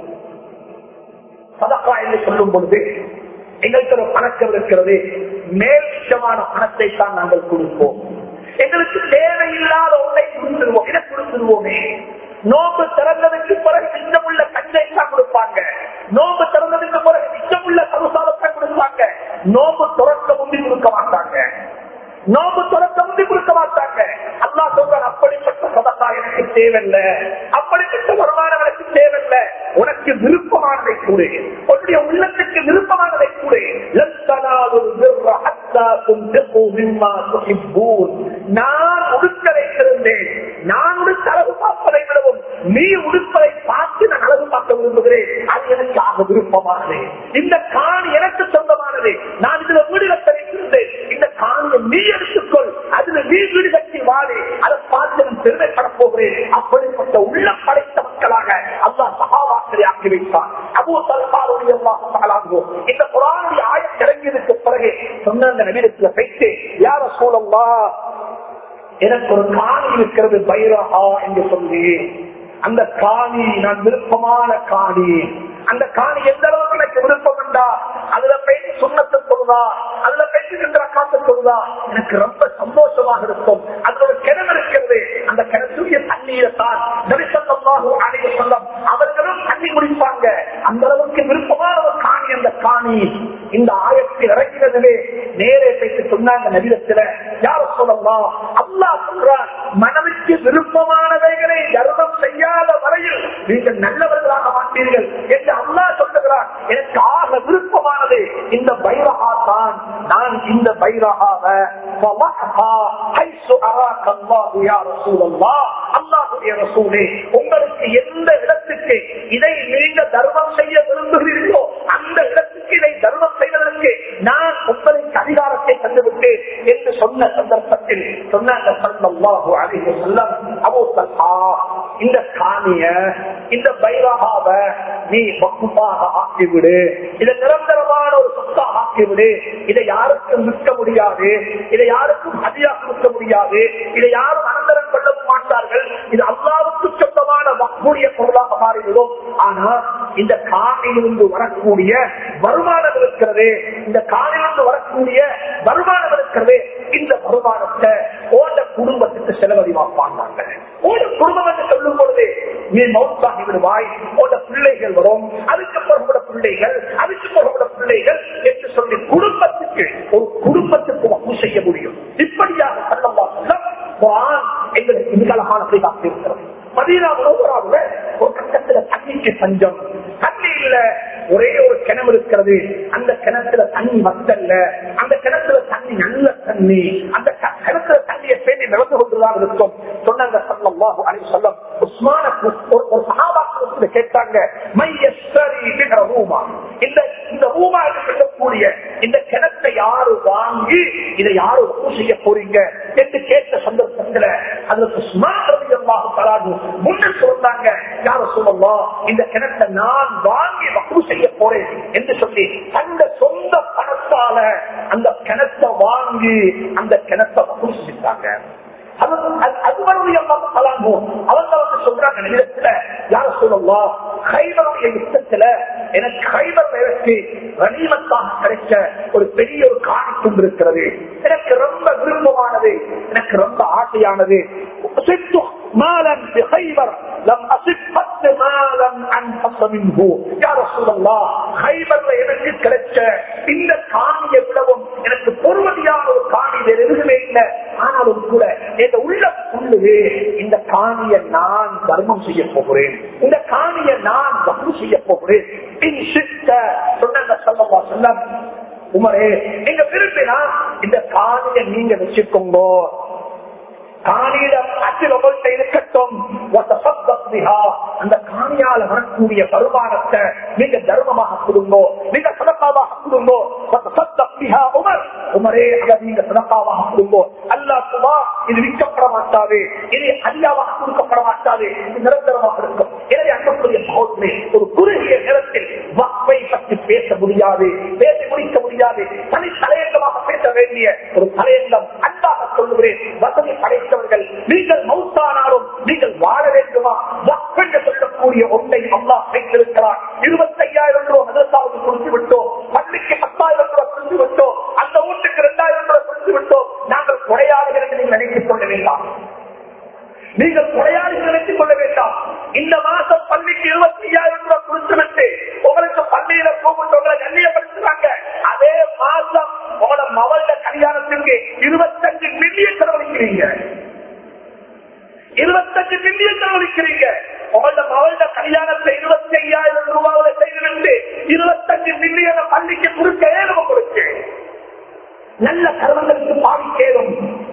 சதக்கா என்று சொல்லும் பொழுது எங்களுக்கு ஒரு பணக்கம் இருக்கிறது மேல்ஷமான பணத்தை தான் நாங்கள் கொடுப்போம் எங்களுக்கு தேவையில்லாத ஒன்றை கொடுத்துருவோம் இதை கொடுத்துருவோமே நோம்பு திறந்ததுக்கு பிறகு மிச்சமுள்ள கஞ்சை தான் கொடுப்பாங்க நோம்பு திறந்ததுக்கு பிறகு மிச்சமுள்ள சமுசாரத்தை கொடுப்பாங்க நோம்பு துறக்க முந்தி கொடுக்க மாட்டாங்க நோம்பு துறக்க முந்தி கொடுக்க மாட்டாங்க அல்லா சொல்றான் அப்படிப்பட்ட சதக்கா எனக்கு தேவையில்லை அப்படிப்பட்ட வருமானம் எனக்கு தேவையில்லை உனக்கு விருப்பமானதை கூடு உன்னுடைய உள்ளத்துக்கு விருப்பமானதை கூடு லன் தனாலுல் பிர்ர ஹத்தா துன்ஃபிகு மிம்மா துஹிப்பூன். நான் உடுக்க வைத்திருந்தேன் நான் உடுத்த அழகு பார்ப்பதை விடவும் நீ உடுப்பதை பார்த்து நான் அழகு பார்க்க விரும்புகிறேன் அது எனக்கு ஆக விருப்பமானது இந்த காணி எனக்கு சொந்தமானது நான் இதுல வீடு கட்ட வைத்திருந்தேன் இந்த காணியை நீ எடுத்துக்கொள் அதுல நீ வீடு கட்டி வாழி அதை பார்த்து நான் பெருமைப்பட போகிறேன் அப்படிப்பட்ட உள்ள படைத்த மக்களாக அல்லாஹ் சகாவாக்களை ஆக்கி வைத்தான் அபூ தல்பாருடைய இந்த குரானுடைய ஆயம் இறங்கியதுக்கு பிறகு சொன்ன அந்த நவீனத்துல வைத்து யார சூழல்லா எனக்கு ஒரு காணி இருக்கிறது பைரஹா என்று சொல்லி அந்த காணி நான் விருப்பமான காணி அந்த காணி எந்த அளவுக்கு எனக்கு விருப்பம் உண்டா அதுல பேசி சுண்ணத்தை சொல்லுதா அதுல பேசுகின்ற காத்து சொல்லுதா எனக்கு ரொம்ப சந்தோஷமாக இருக்கும் அதுல ஒரு கிணறு இருக்கிறது அந்த கிணத்துடைய தண்ணீரை தான் நரிசல்லமாக அணைய சொல்லம் அவர்களும் தண்ணி குடிப்பாங்க அந்த அளவுக்கு விருப்பமான ஒரு காணி அந்த காணி இந்த ஆயத்தில் இறங்கினதுமே நேரே பேசி சொன்னாங்க நவீனத்துல யார சொல்லலாம் அல்லா சொல்றான் மனதுக்கு விருப்பமானவைகளை தர்மம் செய்யாத வரையில் நீங்கள் நல்லவர்களாக மாட்டீர்கள் என்று அல்லா சொல்லுகிறான் எனக்கு ஆக விருப்பமானது இந்த பைரஹா தான் நான் இந்த பைரஹாவை உங்களுக்கு எந்த இடத்துக்கு இதை நீங்க தர்மம் செய்ய விரும்புகிறீர்களோ அந்த இடத்துக்கு இதை தர்மம் செய்வதற்கு நான் உங்களுக்கு அதிகாரத்தை தந்துவிட்டேன் என்று சொன்ன சந்தர்ப்பத்தில் சொன்னாங்க இந்த காணிய இந்த பைரகாவ நீ வக்குப்பாக ஆக்கிவிடு இதை நிரந்தரமான ஒரு சொத்தாக ஆக்கிவிடு இதை யாருக்கும் விற்க முடியாது இதை யாருக்கும் அதிகா கொடுக்க முடியாது இதை யாரும் அனந்தரம் கொள்ள மாட்டார்கள் இது அல்லாவுக்கு சொந்தமான வக்குடைய பொருளாக மாறிவிடும் ஆனா இந்த காணிலிருந்து வரக்கூடிய வருமானம் இருக்கிறது இந்த காணிலிருந்து வரக்கூடிய வருமானம் இருக்கிறது இந்த வருமானத்தை ஓட குடும்பத்துக்கு செலவழிவாப்பாங்க ஒரு குடும்பம் என்று சொல்லும் பொழுது நீ மௌத்தாகி விடுவாய் உட பிள்ளைகள் வரும் அதுக்கு பிறகுட பிள்ளைகள் அதுக்கு பிறகுட பிள்ளைகள் என்று சொல்லி குடும்பத்துக்கு ஒரு குடும்பத்துக்கு வகு செய்ய முடியும் இப்படியாக சல்லல்லா சொல்லம் குர்ஆன் எங்களுக்கு மிக அழகான செய்தாக இருக்கிறது மதீனா முனவராவுல ஒரு கட்டத்துல தண்ணிக்கு பஞ்சம் தண்ணி இல்ல ஒரே ஒரு கிணறு இருக்கிறது அந்த கிணத்துல தண்ணி வத்தல்ல அந்த கிணத்துல தண்ணி நல்ல தண்ணி அந்த க- கிணத்துல தண்ணியை பேணி நடந்து கொண்டுதான் இருக்கும் சொன்னாங்க சல்லல்லாஹு அலைஹி வஸல்லம் உஸ்மான ஒரு ஒரு சஹாபாக்கள் கேட்டாங்க மையஸ்தரி என்கிற ரூமா இந்த இந்த ரூமா இருக்கக்கூடிய இந்த கிணத்தை யாரு வாங்கி இதை யாரு ஒப்பு செய்ய போறீங்க என்று கேட்ட சந்தர்ப்பத்துல அதற்கு சுமாரமாக தராது முன்னுக்கு வந்தாங்க யார சொல்லலாம் இந்த கிணத்தை நான் வாங்கி வக்கு செய்ய போறேன் என்று சொல்லி தந்த சொந்த பணத்தால அந்த கிணத்தை வாங்கி அந்த கிணத்தை வக்கு செஞ்சாங்க அவங்க வந்து சொல்றாங்க நிலத்துல யார சொல்லலாம் கைவருடைய யுத்தத்துல எனக்கு கைவர் எனக்கு கனிமத்தாக கிடைச்ச ஒரு பெரிய ஒரு காணி துண்டு இருக்கிறது எனக்கு ரொம்ப விருப்பமானது எனக்கு ரொம்ப ஆசையானது صرت مالا بخيبر لم أصب قط مالا أنفس منه يا رسول الله خيبرல எனக்கு கிடைச்ச இந்த காணியை விடவும் எனக்கு பொறுமதியான ஒரு காணி வேறு எதுவுமே இல்லை ஆனாலும் கூட என் உள்ள சொல்லுது இந்த காணியை நான் தர்மம் செய்ய போகிறேன் இந்த காணியை நான் வகு செய்ய போகிறேன் இன் சித்த சொன்னாங்க சொல்லவா சொல்ல உமரே நீங்க விரும்பினா இந்த காணியை நீங்க வச்சுக்கோங்க காணியில அச்சில் உங்கள்கிட்ட இருக்கட்டும் வத்தசத்தத் பிஹா. அந்த காணியால வரக்கூடிய வருமானத்தை நீங்க தர்மமாக கொடுங்கோ நீங்க சதக்காவாக கொடுங்கோ வத்தசத்தத் பிஹா உமர் உமரே அதை நீங்க சதக்காவாக கொடுங்கோ அல்லாஹ் சுமா இது விற்கப்பட மாட்டாது இது அதிகாவாக கொடுக்கப்பட மாட்டாது இது நிரந்தரமாக இருக்கும் எனவே அன்புக்குரிய சகோதரே ஒரு குறுகிய நேரத்தில் வக்பை பற்றி பேச முடியாது பேசி முடிக்க முடியாது தனி தலையங்கமாக பேச வேண்டிய ஒரு தலையங்கம் அன்பாக சொல்லுகிறேன் வசதி படைத்தவர்கள் நீங்கள் மௌத்தானாலும் நீங்கள் வாழ வேண்டுமா வக்ஃப் என்று சொல்லக்கூடிய ஒன்றை அல்லாஹ் வைத்திருக்கிறார் இருபத்தையாயிரம் ரூபாய் மதரசாவுக்கு கொடுத்து விட்டோம் பள்ளிக்கு பத்தாயிரம் ரூபாய் கொடுத்து விட்டோம் அந்த வீட்டுக்கு இரண்டாயிரம் ரூபாய் கொடுத்து விட்டோம் நாங்கள் கொடையாளிகள் என்று நீங்கள் நினைத்துக் கொள்ள வேண்டாம் நீங்கள் கொடையாளிகள் நினைத்துக் கொள்ள வேண்டாம் இந்த மாசம் பள்ளிக்கு இருபத்தி ஐயாயிரம் ரூபாய் கொடுத்துவிட்டு உங்களுக்கு பள்ளியில போகும்போது உங்களை கண்ணியப்படுத்துறாங்க அதே மாசம் உங்களோட மவள கல்யாணத்துக்கு இருபத்தஞ்சு மில்லியன் செலவழிக்கிறீங்க இருபத்தஞ்சு மில்லியன் செலவழிக்கிறீங்க உங்களோட மவள கல்யாணத்தை இருபத்தி ஐயாயிரம் ரூபாயில செய்துவிட்டு இருபத்தஞ்சு மில்லியனை பள்ளிக்கு கொடுக்க ஏழும கொடுக்கு நல்ல கர்மங்களுக்கு பாதிக்கேறும்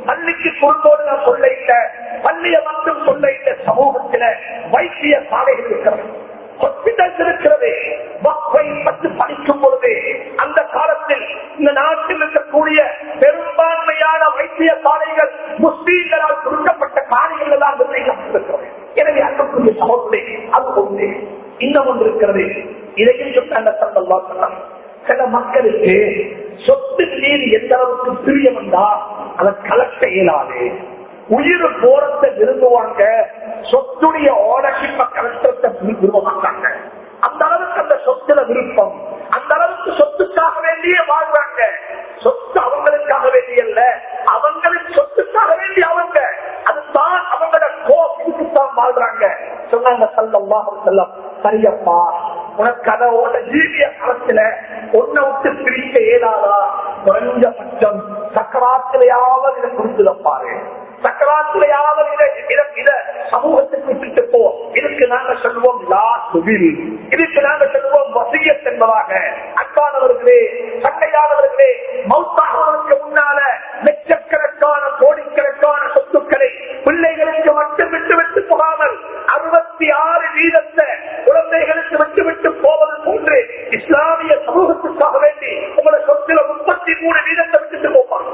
பள்ளிக்கு குறுக்கோடு நான் சொல்ல இல்லை பள்ளியை மட்டும் சொல்ல இல்லை சமூகத்தில வைத்திய சாலைகள் இருக்கிறது ஹாஸ்பிட்டல்ஸ் இருக்கிறது வக்ஃபை பற்றி படிக்கும் பொழுது அந்த காலத்தில் இந்த நாட்டில் இருக்கக்கூடிய பெரும்பான்மையான வைத்திய சாலைகள் முஸ்லீம்களால் சுருக்கப்பட்ட காரியங்கள் எல்லாம் நிர்ணயிக்கப்பட்டிருக்கிறது எனவே அன்புக்குரிய சகோதரே அது ஒன்று இன்னும் ஒன்று இருக்கிறது இதையும் சொன்னாங்க சல்லா சொன்னாங்க சில மக்களுக்கு சொத்து மீது எந்த அளவுக்கு பிரியம் வந்தா அதை கலக்க இயலாது உயிர் போறத்தை விரும்புவாங்க சொத்துடைய ஓனர்ஷிப்ப கலெக்டத்தை விரும்ப மாட்டாங்க அந்த அளவுக்கு அந்த சொத்துல விருப்பம் அந்த அளவுக்கு சொத்துக்காக வேண்டியே வாழ்றாங்க சொத்து அவங்களுக்காக வேண்டியல்ல அவங்களுக்கு சொத்துக்காக வேண்டி அவங்க அதுதான் அவங்களோட கோபிக்குத்தான் வாழ்றாங்க சொன்னாங்க சல்லம்மா செல்லம் சரியப்பா உனக்கு அதோட ஜீவிய காலத்துல ஒன்ன விட்டு பிரிக்க இயலாதா குறைஞ்சபட்சம் சக்கராத்திரையாவது இதை குறித்து பாரு சக்கராத்திரையாவது இதை இத- இத சமூகத்துக்கு விட்டுட்டு போ இதுக்கு நாங்க சொல்லுவோம் லா சுவில் இதுக்கு நாங்க சொல்லுவோம் வசியத் என்பதாக அன்பானவர்களே சண்டையானவர்களே மௌத்தானவர்களுக்கு முன்னால லட்சக்கணக்கான கோடிக்கணக்கான சொத்துக்களை பிள்ளைகளுக்கு மட்டும் விட்டு விட்டு போகாமல் அறுபத்தி ஆறு வீதத்தை குழந்தைகளுக்கு விட்டு விட்டு போவது போன்று இஸ்லாமிய சமூகத்துக்காக வேண்டி உங்களை சொத்துல முப்பத்தி மூணு வீதத்தை விட்டுட்டு போப்பாங்க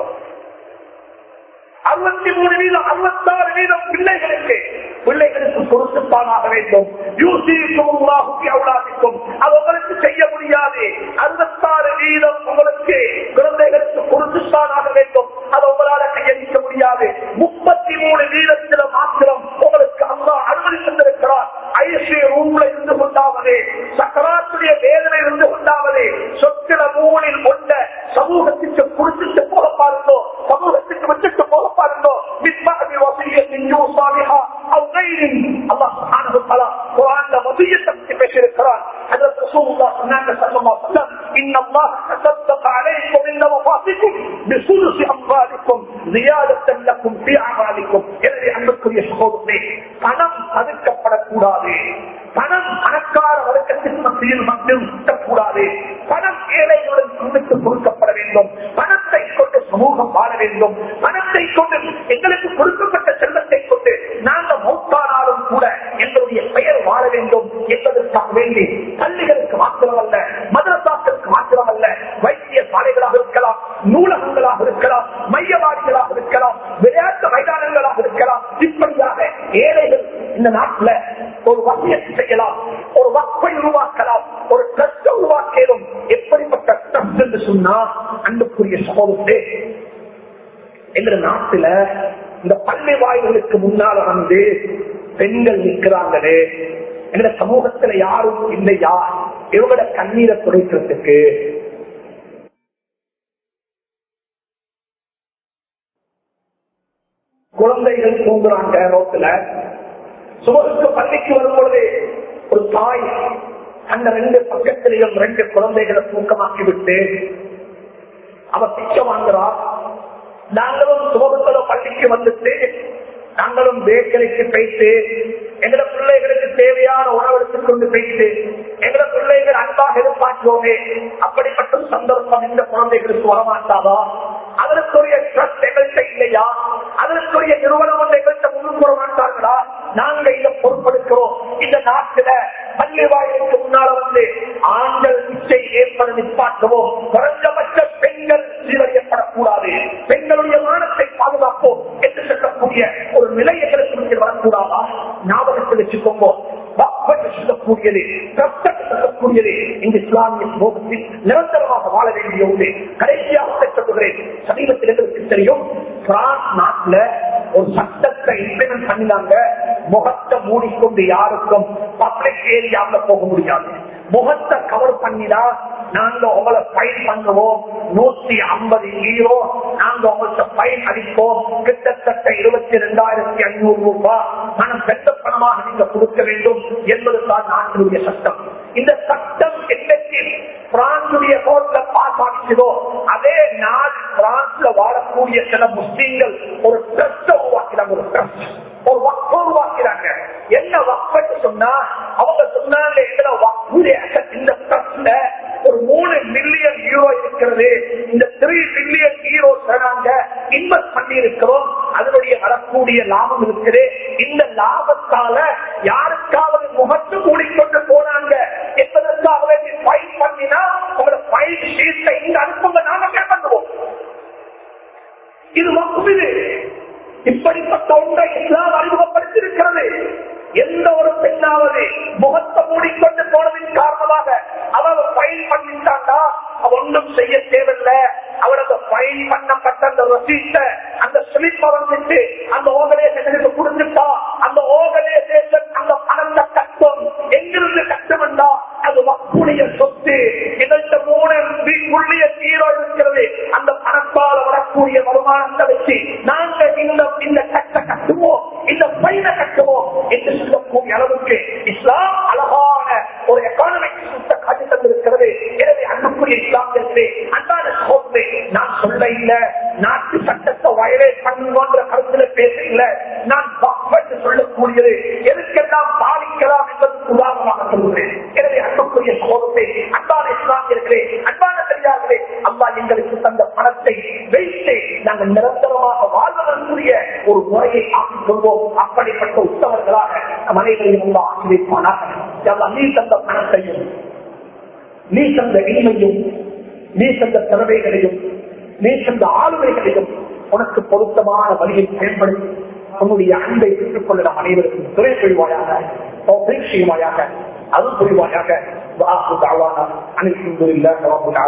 அறுபத்தி மூணு வீதம் அறுபத்தாறு வீதம் பிள்ளைகளுக்கு பிள்ளைகளுக்கு பொருத்தப்பானாக வேண்டும் யூசிக்கும் அவுலாதிக்கும் அது உங்களுக்கு செய்ய முடியாது அறுபத்தாறு வீதம் உங்களுக்கு குழந்தைகளுக்கு பொருத்தப்பானாக வேண்டும் அது உங்களால கையளிக்க முடியாது முப்பத்தி மூணு வீதத்தில மாத்திரம் உங்களுக்கு அல்லா அனுமதி தந்திருக்கிறார் ஐசி ரூம்ல இருந்து கொண்டாவது சக்கராத்துடைய வேதனை இருந்து கொண்டாவது சொத்தில மூணில் கொண்ட சமூகத்துக்கு கொடுத்துட்டு போக பாருங்கோ சமூகத்துக்கு விட்டுட்டு போக பாருங்கோ மிஸ்பாகி வசியத்தின் யூசாலிஹா அவ் கைரின் அல்லாஹ் சுப்ஹானஹு வ தஆலா குர்ஆன்ல வசியத்தை பத்தி பேசியிருக்கிறார் ஹஜ்ரத் ரசூலுல்லாஹ் சொன்னாங்க ஸல்லல்லாஹு அலைஹி வஸல்லம் இன்ன அல்லாஹ் தஸத்தக அலைக்கும் மின் வஃபாத்திக்கும் பிசுலுசி அம்வாலிக்கும் ஜியாதத்தன் லக்கும் ஃபீ அமாலிக்கும் எனவே அன்புக்குரிய சகோதரனே பணம் தடுக்கப்படக்கூடாது பணம் பணக்கார வர்க்கத்தின் மத்தியில் மட்டும் கூடாது பணம் ஏழைகளுடன் துணித்து கொடுக்கப்பட வேண்டும் பணத்தை கொண்டு சமூகம் வாழ வேண்டும் பணத்தை கொண்டு எங்களுக்கு கொடுக்கப்பட்ட செல்வத்தை கொண்டு நாங்கள் மௌத்தானாலும் கூட எங்களுடைய பெயர் வாழ வேண்டும் என்பதற்காக வேண்டி பள்ளிகளுக்கு மாத்திரமல்ல மதரசாக்களுக்கு மாத்திரமல்ல வைத்திய சாலைகளாக இருக்கலாம் நூலகங்களாக இருக்கலாம் மையவாடிகளாக இருக்கலாம் விளையாட்டு மைதானங்களாக இருக்கலாம் இப்படியாக ஏழைகள் இந்த நாட்டுல ஒரு வசியத்தை செய்யலாம் ஒரு வக்கை உருவாக்கலாம் ஒரு ட்ரஸ்ட் உருவாக்கலும் எப்படிப்பட்ட ட்ரஸ்ட் என்று சொன்னா அன்புக்குரிய சகோதரே எங்க நாட்டுல இந்த பள்ளி வாயில்களுக்கு முன்னால வந்து பெண்கள் நிற்கிறாங்களே எங்க சமூகத்துல யாரும் இல்லையா இவங்களோட கண்ணீரை துடைக்கிறதுக்கு குழந்தைகள் தூங்குறாங்க ரோட்ல சுமருக்கு பள்ளிக்கு வரும் பொழுது ஒரு தாய் அந்த ரெண்டு பக்கத்திலையும் ரெண்டு குழந்தைகளை தூக்கமாக்கி விட்டு அவ பிச்சை வாங்குறா நாங்களும் சுமருக்கள பள்ளிக்கு வந்துட்டு நாங்களும் பேக்கரிக்கு போயிட்டு எங்களை பிள்ளைகளுக்கு தேவையான உணவு எடுத்துக் கொண்டு போயிட்டு எங்களை பிள்ளைகள் அன்பாக எதிர்பார்க்கிறோமே அப்படிப்பட்ட சந்தர்ப்பம் இந்த குழந்தைகளுக்கு வரமாட்டாதா அதற்குரிய ட்ரஸ்ட் எங்கள்கிட்ட இல்லையா அதற்குரிய நிறுவனம் ஒன்று எங்கள்கிட்ட முன்னுக்கு வர மாட்டார்களா நாங்க இதை பொறுப்பெடுக்கிறோம் இந்த நாட்டுல பள்ளி வாயிலுக்கு முன்னால வந்து ஆண்கள் பிச்சை ஏற்பட நிப்பாட்டுவோம் குறைஞ்சபட்ச பெண்கள் சீரழியப்படக்கூடாது பெண்களுடைய மானத்தை பாதுகாப்போம் என்று சொல்லக்கூடிய ஒரு நிலை எங்களுக்கு வரக்கூடாதா ஞாபகத்தில் வச்சுக்கோங்க வக்ஃபை சொல்லக்கூடியது கஷ்டத்தை சொல்லக்கூடியது இந்த இஸ்லாமிய சமூகத்தில் நிரந்தரமாக வாழ வேண்டிய ஒன்று கடைசியாக சொல்லுகிறேன் சமீபத்தில் எங்களுக்கு தெரியும் பிரான்ஸ் நாட்டுல ஒரு சட்டத்தை இம்ப்ளிமெண்ட் பண்ணினாங்க முகத்தை மூடிக்கொண்டு யாருக்கும் பப்ளிக் ஏரியாவுல போக முடியாது முகத்தை கவர் பண்ணினா நாங்க உங்களை ஃபைன் பண்ணுவோம் நூத்தி ஐம்பது ஹீரோ நாங்க உங்கள்கிட்ட ஃபைன் அடிப்போம் கிட்டத்தட்ட இருபத்தி ரெண்டாயிரத்தி ஐநூறு ரூபாய் பணம் பெற்ற பணமாக நீங்க கொடுக்க வேண்டும் என்பது தான் நாட்டினுடைய சட்டம் இந்த சட்டம் என்னைக்கு பிரான்சுடைய கோர்ட்ல பாஸ் ஆகிச்சதோ அதே நாள் பிரான்ஸ்ல வாழக்கூடிய சில முஸ்லீம்கள் ஒரு ட்ரஸ்ட் உருவாக்கிறாங்க ஒரு ட்ரஸ்ட் ஒரு வக்ஃப உருவாக்கிறாங்க என்ன வக்ஃபன்னு சொன்னா அவங்க சொன்னாங்க எங்களை வக்ஃபுடைய இந்த ட்ரஸ்ட்ல ஒரு மூணு மில்லியன் ஹீரோ இருக்கிறது இந்த த்ரீ மில்லியன் ஹீரோ தராங்க இன்வெஸ்ட் பண்ணி இருக்கிறோம் அதனுடைய வரக்கூடிய லாபம் இருக்குது இந்த லாபத்தால யாருக்காவது முகத்து மூடிக்கொண்டு போனாங்க என்பதற்காக வேண்டி ஃபைல் பண்ணினா உங்களை ஃபைல் ஷீட்டை இங்க அனுப்புங்க நாங்க பே பண்ணுவோம் இது வக்குவிது இப்படிப்பட்ட ஒன்றை இஸ்லாம் அறிமுகப்படுத்தியிருக்கிறது எந்த ஒரு பெண்ணாவது முகத்தை மூடிக்கொண்டு போனதின் காரணமாக அவள் ஃபைல் பண்ணிட்டாண்டா அவ ஒன்றும் செய்ய தேவையில்லை அவரது ஃபைல் பண்ணப்பட்ட அந்த ரசீட்ட அந்த ஸ்லிப் வந்துட்டு அந்த ஆர்கனைசேஷனுக்கு கொடுத்துட்டா அந்த ஆர்கனைசேஷன் அந்த பணத்தை கட்டும் எங்கிருந்து கட்டமெண்டா அது வக்குடைய சொத்து இதற்கு மூணு புள்ளிய ஜீரோ இருக்கிறது அந்த பணத்தால் வரக்கூடிய வருமானத்தை வச்சு நாங்க இந்த இந்த கட்ட கட்டுவோம் இந்த பையனை கட்டுவோம் என்று சொல்லக்கூடிய அளவுக்கு இஸ்லாம் அழகான ஒரு எக்கானமிக் சிஸ்டத்தை காட்டி தந்திருக்கிறது எனவே அன்புக்குரிய இஸ்லாமியர்களே அன்பான சோதனை நான் சொல்ல இல்ல நாட்டு சட்டத்தை வயலேட் பண்ணுவோன்ற கருத்துல பேச இல்ல நான் வக்ஃப் என்று சொல்லக்கூடியது எதுக்கெல்லாம் பாதிக்கலாம் என்பதற்கு உதாரணமாக சொல்கிறேன் எனவே அன்புக்குரிய சோதனை அன்பான இஸ்லாமியர்களே அன்பான பெரியார்களே அம்மா எங்களுக்கு தந்த பணத்தை வைத்து நாங்கள் நிரந்தரமாக வாழ்வதற்குரிய ஒரு முறையை ஆக்கிக் கொள்வோம் அப்படிப்பட்ட உத்தவர்களாக நம் அனைவரையும் உள்ள ஆக்கிரமிப்பானாக நீ தந்த பணத்தையும் நீ தந்த இனிமையும் நீ தந்த திறமைகளையும் நீ தந்த ஆளுமைகளையும் உனக்கு பொருத்தமான வழியில் பயன்படுத்தி உன்னுடைய அன்பை பெற்றுக் கொள்ள நம் அனைவருக்கும் துறை புரிவாயாக செய்வாயாக அது புரிவாயாக அனைத்து